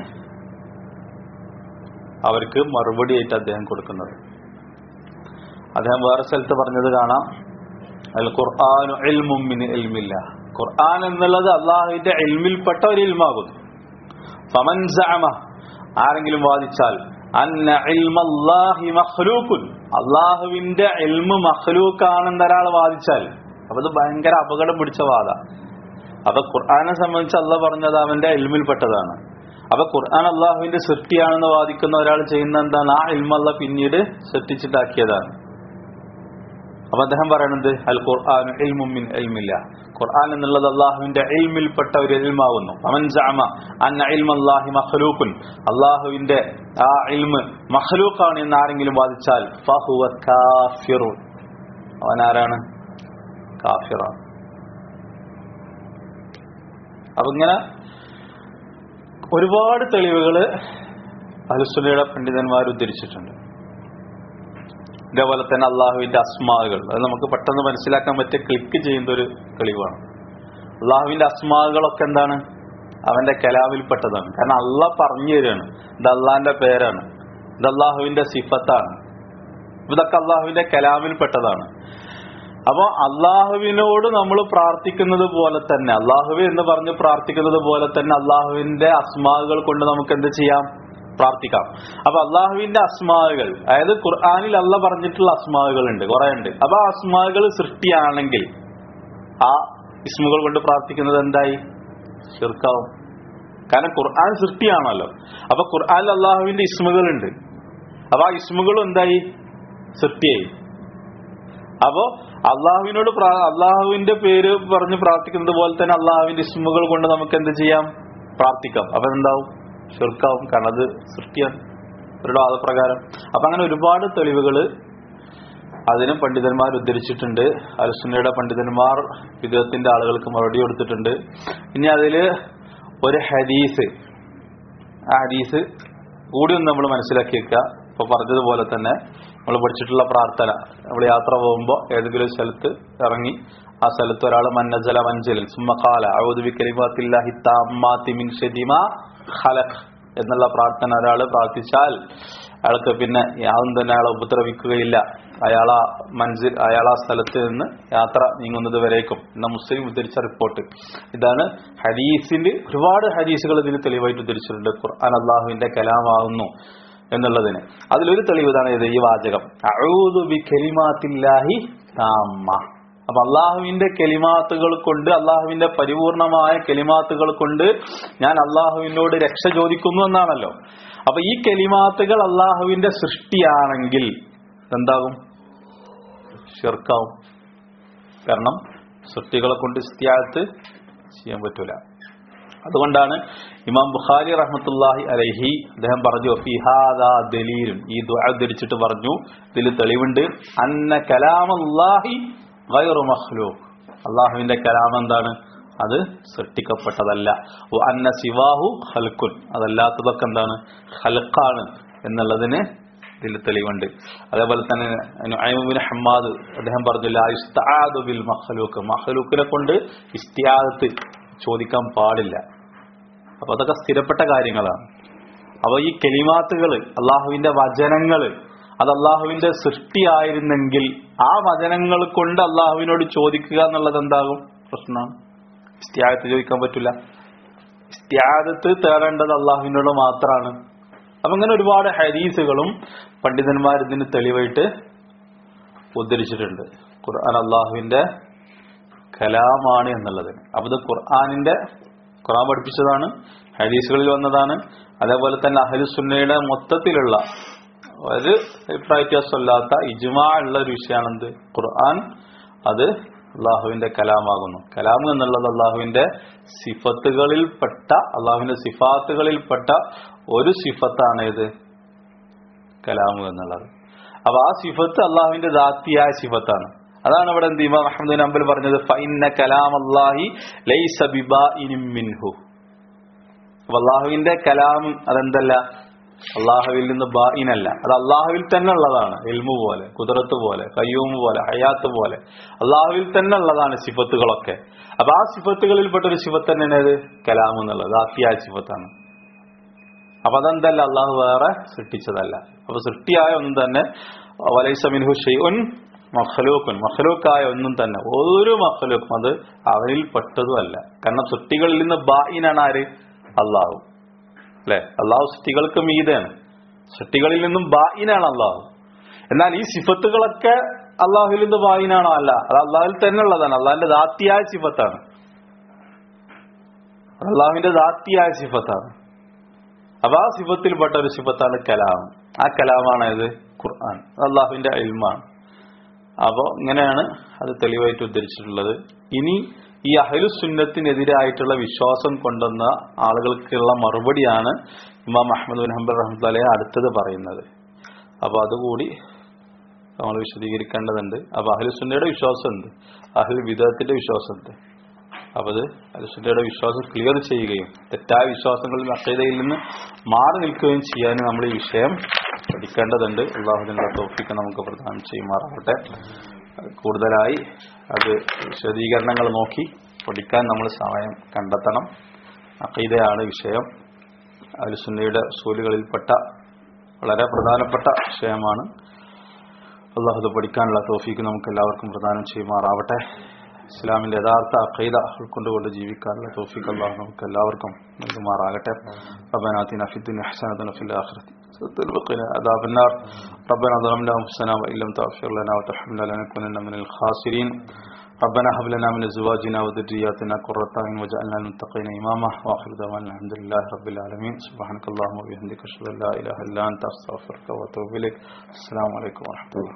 അവർക്ക് മറുപടിയായിട്ട് അദ്ദേഹം കൊടുക്കുന്നത് അദ്ദേഹം വേറെ സ്ഥലത്ത് പറഞ്ഞത് കാണാം അൽ ഖുർആാനു എൽമുമ്മിന് എൽമില്ല ഖുർആൻ എന്നുള്ളത് അള്ളാഹുവിന്റെ എൽമിൽപ്പെട്ട ഒരു ഇൽമാകുന്നു ഫമൻ സഅമ ആരെങ്കിലും വാദിച്ചാൽ അന്ന ഇൽമല്ലാഹി മഖ്ലൂഖുൻ അള്ളാഹുവിന്റെ എൽമ് മഖ്ലൂക്കാണെന്ന് ഒരാൾ വാദിച്ചാൽ അപ്പൊ അത് ഭയങ്കര അപകടം പിടിച്ച വാദ അപ്പൊ ഖുർആനെ സംബന്ധിച്ച് അല്ല പറഞ്ഞത് അവന്റെ എൽമിൽപ്പെട്ടതാണ് അപ്പൊ ഖുർആൻ അള്ളാഹുവിന്റെ സൃഷ്ടിയാണെന്ന് വാദിക്കുന്ന ഒരാൾ ചെയ്യുന്ന എന്താണ് ആ ഇൽമല്ല പിന്നീട് സൃഷ്ടിച്ചിട്ടാക്കിയതാണ് അപ്പൊ അദ്ദേഹം പറയുന്നത് അൽ ഖുർആൻ ഇൽമുമിൻ ഇൽമില്ല ഖുർആൻ എന്നുള്ളത് അള്ളാഹുവിന്റെ ഇൽമിൽപ്പെട്ട ഒരു ഇൽമാവുന്നു അവൻ ജാമ അന്ന ഇൽമല്ലാഹി മഖ്ലൂഖുൻ അള്ളാഹുവിന്റെ ആ ഇൽമ് മഖ്ലൂഖാണ് എന്ന് ആരെങ്കിലും വാദിച്ചാൽ ഫഹുവ കാഫിറുൻ അവൻ ആരാണ് കാഫിറാണ് അപ്പൊ ഇങ്ങനെ ഒരുപാട് തെളിവുകള് അലുസുലയുടെ പണ്ഡിതന്മാർ ഉദ്ധരിച്ചിട്ടുണ്ട് ഇതേപോലെ തന്നെ അള്ളാഹുവിന്റെ അസ്മാകൾ അത് നമുക്ക് പെട്ടെന്ന് മനസ്സിലാക്കാൻ പറ്റിയ ക്ലിക്ക് ചെയ്യുന്ന ഒരു തെളിവാണ് അള്ളാഹുവിന്റെ അസ്മാകളൊക്കെ എന്താണ് അവന്റെ കലാമിൽപ്പെട്ടതാണ് കാരണം അള്ളാഹ് പറഞ്ഞു തരികയാണ് ഇത് അള്ളാഹിന്റെ പേരാണ് ഇത് അള്ളാഹുവിന്റെ സിഫത്താണ് ഇതൊക്കെ അള്ളാഹുവിന്റെ കലാമിൽപ്പെട്ടതാണ് അപ്പൊ അള്ളാഹുവിനോട് നമ്മൾ പ്രാർത്ഥിക്കുന്നത് പോലെ തന്നെ അള്ളാഹുവെ എന്ന് പറഞ്ഞ് പ്രാർത്ഥിക്കുന്നത് പോലെ തന്നെ അള്ളാഹുവിന്റെ അസ്മാകൾ കൊണ്ട് നമുക്ക് എന്ത് ചെയ്യാം പ്രാർത്ഥിക്കാം അപ്പൊ അള്ളാഹുവിന്റെ അസ്മാകൾ അതായത് ഖുർആാനിൽ അല്ല പറഞ്ഞിട്ടുള്ള അസ്മാകൾ ഉണ്ട് കുറെ ഉണ്ട് അപ്പൊ ആ അസ്മാകൾ സൃഷ്ടിയാണെങ്കിൽ ആ ഇസ്മുകൾ കൊണ്ട് പ്രാർത്ഥിക്കുന്നത് എന്തായി ഷിർക്കാവും കാരണം ഖുർആൻ സൃഷ്ടിയാണല്ലോ അപ്പൊ ഖുർആാനിൽ അള്ളാഹുവിന്റെ ഇസ്മുകൾ ഉണ്ട് അപ്പൊ ആ ഇസ്മുകളും എന്തായി സൃഷ്ടിയായി അപ്പോ അള്ളാഹുവിനോട് പ്രാ- അള്ളാഹുവിന്റെ പേര് പറഞ്ഞ് പ്രാർത്ഥിക്കുന്നത് പോലെ തന്നെ അള്ളാഹുവിന്റെ ഇസ്മുകൾ കൊണ്ട് നമുക്ക് എന്ത് ചെയ്യാം പ്രാർത്ഥിക്കാം അപ്പൊ എന്താവും ഷിർക്കാവും കാരണം അത് സൃഷ്ടിയാണ് ഒരു വാദപ്രകാരം അപ്പൊ അങ്ങനെ ഒരുപാട് തെളിവുകള് അതിനും പണ്ഡിതന്മാർ ഉദ്ധരിച്ചിട്ടുണ്ട് അലുസുന്നയുടെ പണ്ഡിതന്മാർ വിദേഹത്തിന്റെ ആളുകൾക്ക് മറുപടി കൊടുത്തിട്ടുണ്ട് ഇനി അതില് ഒരു ഹദീസ് ആ ഹദീസ് കൂടി ഒന്ന് നമ്മൾ മനസ്സിലാക്കി വെക്കുക ഇപ്പൊ പറഞ്ഞതുപോലെ തന്നെ നമ്മൾ പഠിച്ചിട്ടുള്ള പ്രാർത്ഥന നമ്മൾ യാത്ര പോകുമ്പോൾ ഏതെങ്കിലും ഒരു സ്ഥലത്ത് ഇറങ്ങി ആ സ്ഥലത്ത് ഒരാൾ മന്നജല മഞ്ചലിൽ സുമ്മഖാല ഔദുബി കലിമാത്തില്ലാഹി താമ്മാത്തി മിൻ ഷദിമ ഖലഖ് എന്നുള്ള പ്രാർത്ഥന ഒരാൾ പ്രാർത്ഥിച്ചാൽ അയാൾക്ക് പിന്നെ യാതൊന്നും തന്നെ അയാളെ ഉപദ്രവിക്കുകയില്ല അയാൾ ആ മൻസിൽ അയാൾ ആ സ്ഥലത്ത് നിന്ന് യാത്ര നീങ്ങുന്നത് വരേക്കും എന്ന മുസ്ലിം ഉദ്ധരിച്ച റിപ്പോർട്ട് ഇതാണ് ഹദീസിന്റെ ഒരുപാട് ഹദീസുകൾ ഇതിന് തെളിവായിട്ട് ഉദ്ധരിച്ചിട്ടുണ്ട് ഖുർആൻ അള്ളാഹുവിന്റെ കലാമാകുന്നു എന്നുള്ളതിന് അതിലൊരു തെളിവ് ഇതാണ് ഇത് ഈ വാചകം അഊദു ബി കലിമാത്തില്ലാഹി താമ്മ അപ്പൊ അള്ളാഹുവിന്റെ കെലിമാത്തുകൾ കൊണ്ട് അള്ളാഹുവിന്റെ പരിപൂർണമായ കെലിമാത്തുകൾ കൊണ്ട് ഞാൻ അള്ളാഹുവിനോട് രക്ഷ ചോദിക്കുന്നു എന്നാണല്ലോ അപ്പൊ ഈ കെലിമാത്തുകൾ അള്ളാഹുവിന്റെ സൃഷ്ടിയാണെങ്കിൽ എന്താകും ഷിർക്കാവും കാരണം സൃഷ്ടികളെ കൊണ്ട് ഇസ്തിയാത്ത് ചെയ്യാൻ പറ്റൂല അതുകൊണ്ടാണ് ഇമാം ബുഖാരി റഹ്മത്തുല്ലാഹി അലൈഹി അദ്ദേഹം പറഞ്ഞു ഫിഹാദാ ദലീലും ഈ ദുആ ഉദ്ധരിച്ചിട്ട് പറഞ്ഞു ഇതിൽ തെളിവുണ്ട് അന്ന കലാമല്ലാഹി ഗൈറു മഖ്ലൂഖ് അള്ളാഹുവിന്റെ കലാം എന്താണ് അത് സൃഷ്ടിക്കപ്പെട്ടതല്ല വ അന്ന സിവാഹു ഖൽഖുൻ അതല്ലാത്തതൊക്കെ എന്താണ് ഖൽഖാണ് എന്നുള്ളതിന് ഇതിൽ തെളിവുണ്ട് അതേപോലെ തന്നെ നുഅയ്മുബിൻ ഹമ്മാദ് അദ്ദേഹം പറഞ്ഞു ലാ യുസ്തആദു ബിൽ മഖ്ലൂഖ് മഖ്ലൂഖിനെ കൊണ്ട് ഇസ്തിയാദത്ത് ചോദിക്കാൻ പാടില്ല അപ്പൊ അതൊക്കെ സ്ഥിരപ്പെട്ട കാര്യങ്ങളാണ് അപ്പൊ ഈ കെലിമാത്തുകള് അള്ളാഹുവിന്റെ വചനങ്ങള് അത് അള്ളാഹുവിന്റെ സൃഷ്ടിയായിരുന്നെങ്കിൽ ആ വചനങ്ങൾ കൊണ്ട് അള്ളാഹുവിനോട് ചോദിക്കുക എന്നുള്ളത് എന്താകും പ്രശ്നമാണ് ഇസ്തിയാദത്ത് ചോദിക്കാൻ പറ്റില്ല ഇസ്തിയാദത്ത് തേടേണ്ടത് അള്ളാഹുവിനോട് മാത്രമാണ് അപ്പൊ ഇങ്ങനെ ഒരുപാട് ഹദീസുകളും പണ്ഡിതന്മാർ ഇതിന് തെളിവായിട്ട് ഉദ്ധരിച്ചിട്ടുണ്ട് ഖുർആൻ അള്ളാഹുവിന്റെ കലാമാണ് എന്നുള്ളതിന് അപ്പൊ ഇത് ഖുർആാനിന്റെ ഖുർആൻ പഠിപ്പിച്ചതാണ് ഹദീസുകളിൽ വന്നതാണ് അതേപോലെ തന്നെ അഹലുസുന്നയുടെ മൊത്തത്തിലുള്ള ഒരു അഭിപ്രായ വ്യത്യാസമില്ലാത്ത ഇജ്മാ ഉള്ള ഒരു വിഷയമാണെന്ത് ഖുർആൻ അത് അള്ളാഹുവിന്റെ കലാമാകുന്നു കലാം എന്നുള്ളത് അള്ളാഹുവിന്റെ സിഫത്തുകളിൽപ്പെട്ട അള്ളാഹുവിന്റെ സിഫാത്തുകളിൽപ്പെട്ട ഒരു സിഫത്താണ് ഇത് കലാമു എന്നുള്ളത് അപ്പൊ ആ സിഫത്ത് അള്ളാഹുവിന്റെ ദാത്തിയായ സിഫത്താണ് അതാണ് ഇവിടെ എന്ത് ഇമാം അഹമ്മദ് അമ്പൽ പറഞ്ഞത് ഫൈന കലാം അള്ളാഹി ലൈസ ബിബാഇനിൻ മിൻഹു അപ്പൊ അള്ളാഹുവിന്റെ കലാം അതെന്തല്ല അള്ളാഹുവിൽ നിന്ന് ബായിനല്ല അത് അള്ളാഹുവിൽ തന്നെ ഉള്ളതാണ് എൽമു പോലെ കുതിരത്ത് പോലെ കയ്യൂമ് പോലെ ഹയാത്ത് പോലെ അള്ളാഹുവിൽ തന്നെ ഉള്ളതാണ് സിഫത്തുകളൊക്കെ അപ്പൊ ആ സിഫത്തുകളിൽപ്പെട്ട ഒരു സിഫത്ത് തന്നെയാണ് ഇത് കലാം എന്നുള്ളത് ആത്തിയായ സിഫത്താണ് അപ്പൊ അതെന്തല്ല അള്ളാഹു വേറെ സൃഷ്ടിച്ചതല്ല അപ്പൊ സൃഷ്ടിയായ ഒന്നും തന്നെ വലൈസ മിൻഹു ഷെയ്ഉൻ മഖലൂഖുൻ മഖലൂക്കായ ഒന്നും തന്നെ ഒരു മഖലൂക്കും അത് അവരിൽ പെട്ടതും അല്ല കാരണം സൃഷ്ടികളിൽ നിന്ന് ബായിനാണ് ആര് അള്ളാഹു അല്ലെ അള്ളാഹു സൃഷ്ടികൾക്ക് മീതാണ് സൃഷ്ടികളിൽ നിന്നും ബായിനാണ് അള്ളാഹു എന്നാൽ ഈ സിഫത്തുകളൊക്കെ അള്ളാഹുവിൽ നിന്ന് ബായിനാണോ അല്ല അത് അള്ളാഹുവിൽ തന്നെ ഉള്ളതാണ് അള്ളാഹിന്റെ ദാത്തിയായ സിഫത്താണ് അത് അള്ളാഹുവിന്റെ ദാത്തിയായ സിഫത്താണ് അപ്പൊ ആ സിഫത്തിൽപ്പെട്ട ഒരു സിഫത്താണ് കലാം ആ കലാമാണ് ഇത് ഖുർആൻ അത് അള്ളാഹുവിന്റെ ഇൽമാണ് അപ്പോ ഇങ്ങനെയാണ് അത് തെളിവായിട്ട് ഉദ്ധരിച്ചിട്ടുള്ളത് ഇനി ഈ അഹലുസുന്നത്തിനെതിരായിട്ടുള്ള വിശ്വാസം കൊണ്ടുവന്ന ആളുകൾക്കുള്ള മറുപടിയാണ് ഇമാം അഹമ്മദ് ബിൻ ഹംബൽ റഹ്മത്തുള്ളയെ അടുത്തത് പറയുന്നത് അപ്പൊ അതുകൂടി നമ്മൾ വിശദീകരിക്കേണ്ടതുണ്ട് അപ്പൊ അഹലുസുന്നയുടെ വിശ്വാസം ഉണ്ട് അഹൽ വിധത്തിന്റെ വിശ്വാസം ഉണ്ട് അപ്പൊ അത് അഹലുസുന്നയുടെ വിശ്വാസം ക്ലിയർ ചെയ്യുകയും തെറ്റായ വിശ്വാസങ്ങളിൽ അക്കൈതയിൽ നിന്ന് മാറി നിൽക്കുകയും ചെയ്യാൻ നമ്മൾ ഈ വിഷയം പഠിക്കേണ്ടതുണ്ട് അള്ളാഹുദിന്റെ തോഫിക്ക് നമുക്ക് പ്രദാനം ചെയ്യുമാറാവട്ടെ കൂടുതലായി അത് വിശദീകരണങ്ങൾ നോക്കി പഠിക്കാൻ നമ്മൾ സമയം കണ്ടെത്തണം അക്കീതയാണ് വിഷയം അലുസുന്നയുടെ സൂലുകളിൽപ്പെട്ട വളരെ പ്രധാനപ്പെട്ട വിഷയമാണ് അള്ളാഹുദ് പഠിക്കാനുള്ള തോഫീക്ക് നമുക്ക് എല്ലാവർക്കും പ്രദാനം ചെയ്യുമാറാവട്ടെ ഇസ്ലാമിന്റെ യഥാർത്ഥ അഖീദ ഉൾക്കൊണ്ടുകൊണ്ട് ജീവിക്കാനുള്ള തോഫീക്ക് അള്ളാഹു നമുക്ക് എല്ലാവർക്കും നൽകുമാറാകട്ടെ ربنا آتنا في الدنيا حسنة وفي الآخرة وقنا عذاب النار ربنا ظلمنا أنفسنا وإن لم تغفر لنا وترحمنا لنكونن من الخاسرين ربنا هب لنا من ازواجنا وذرياتنا قرة اعين واجعلنا للمتقين اماما واخر دعوانا الحمد لله رب العالمين سبحانك اللهم وبحمدك اشهد ان لا اله الا انت استغفرك واتوب اليك السلام عليكم ورحمه الله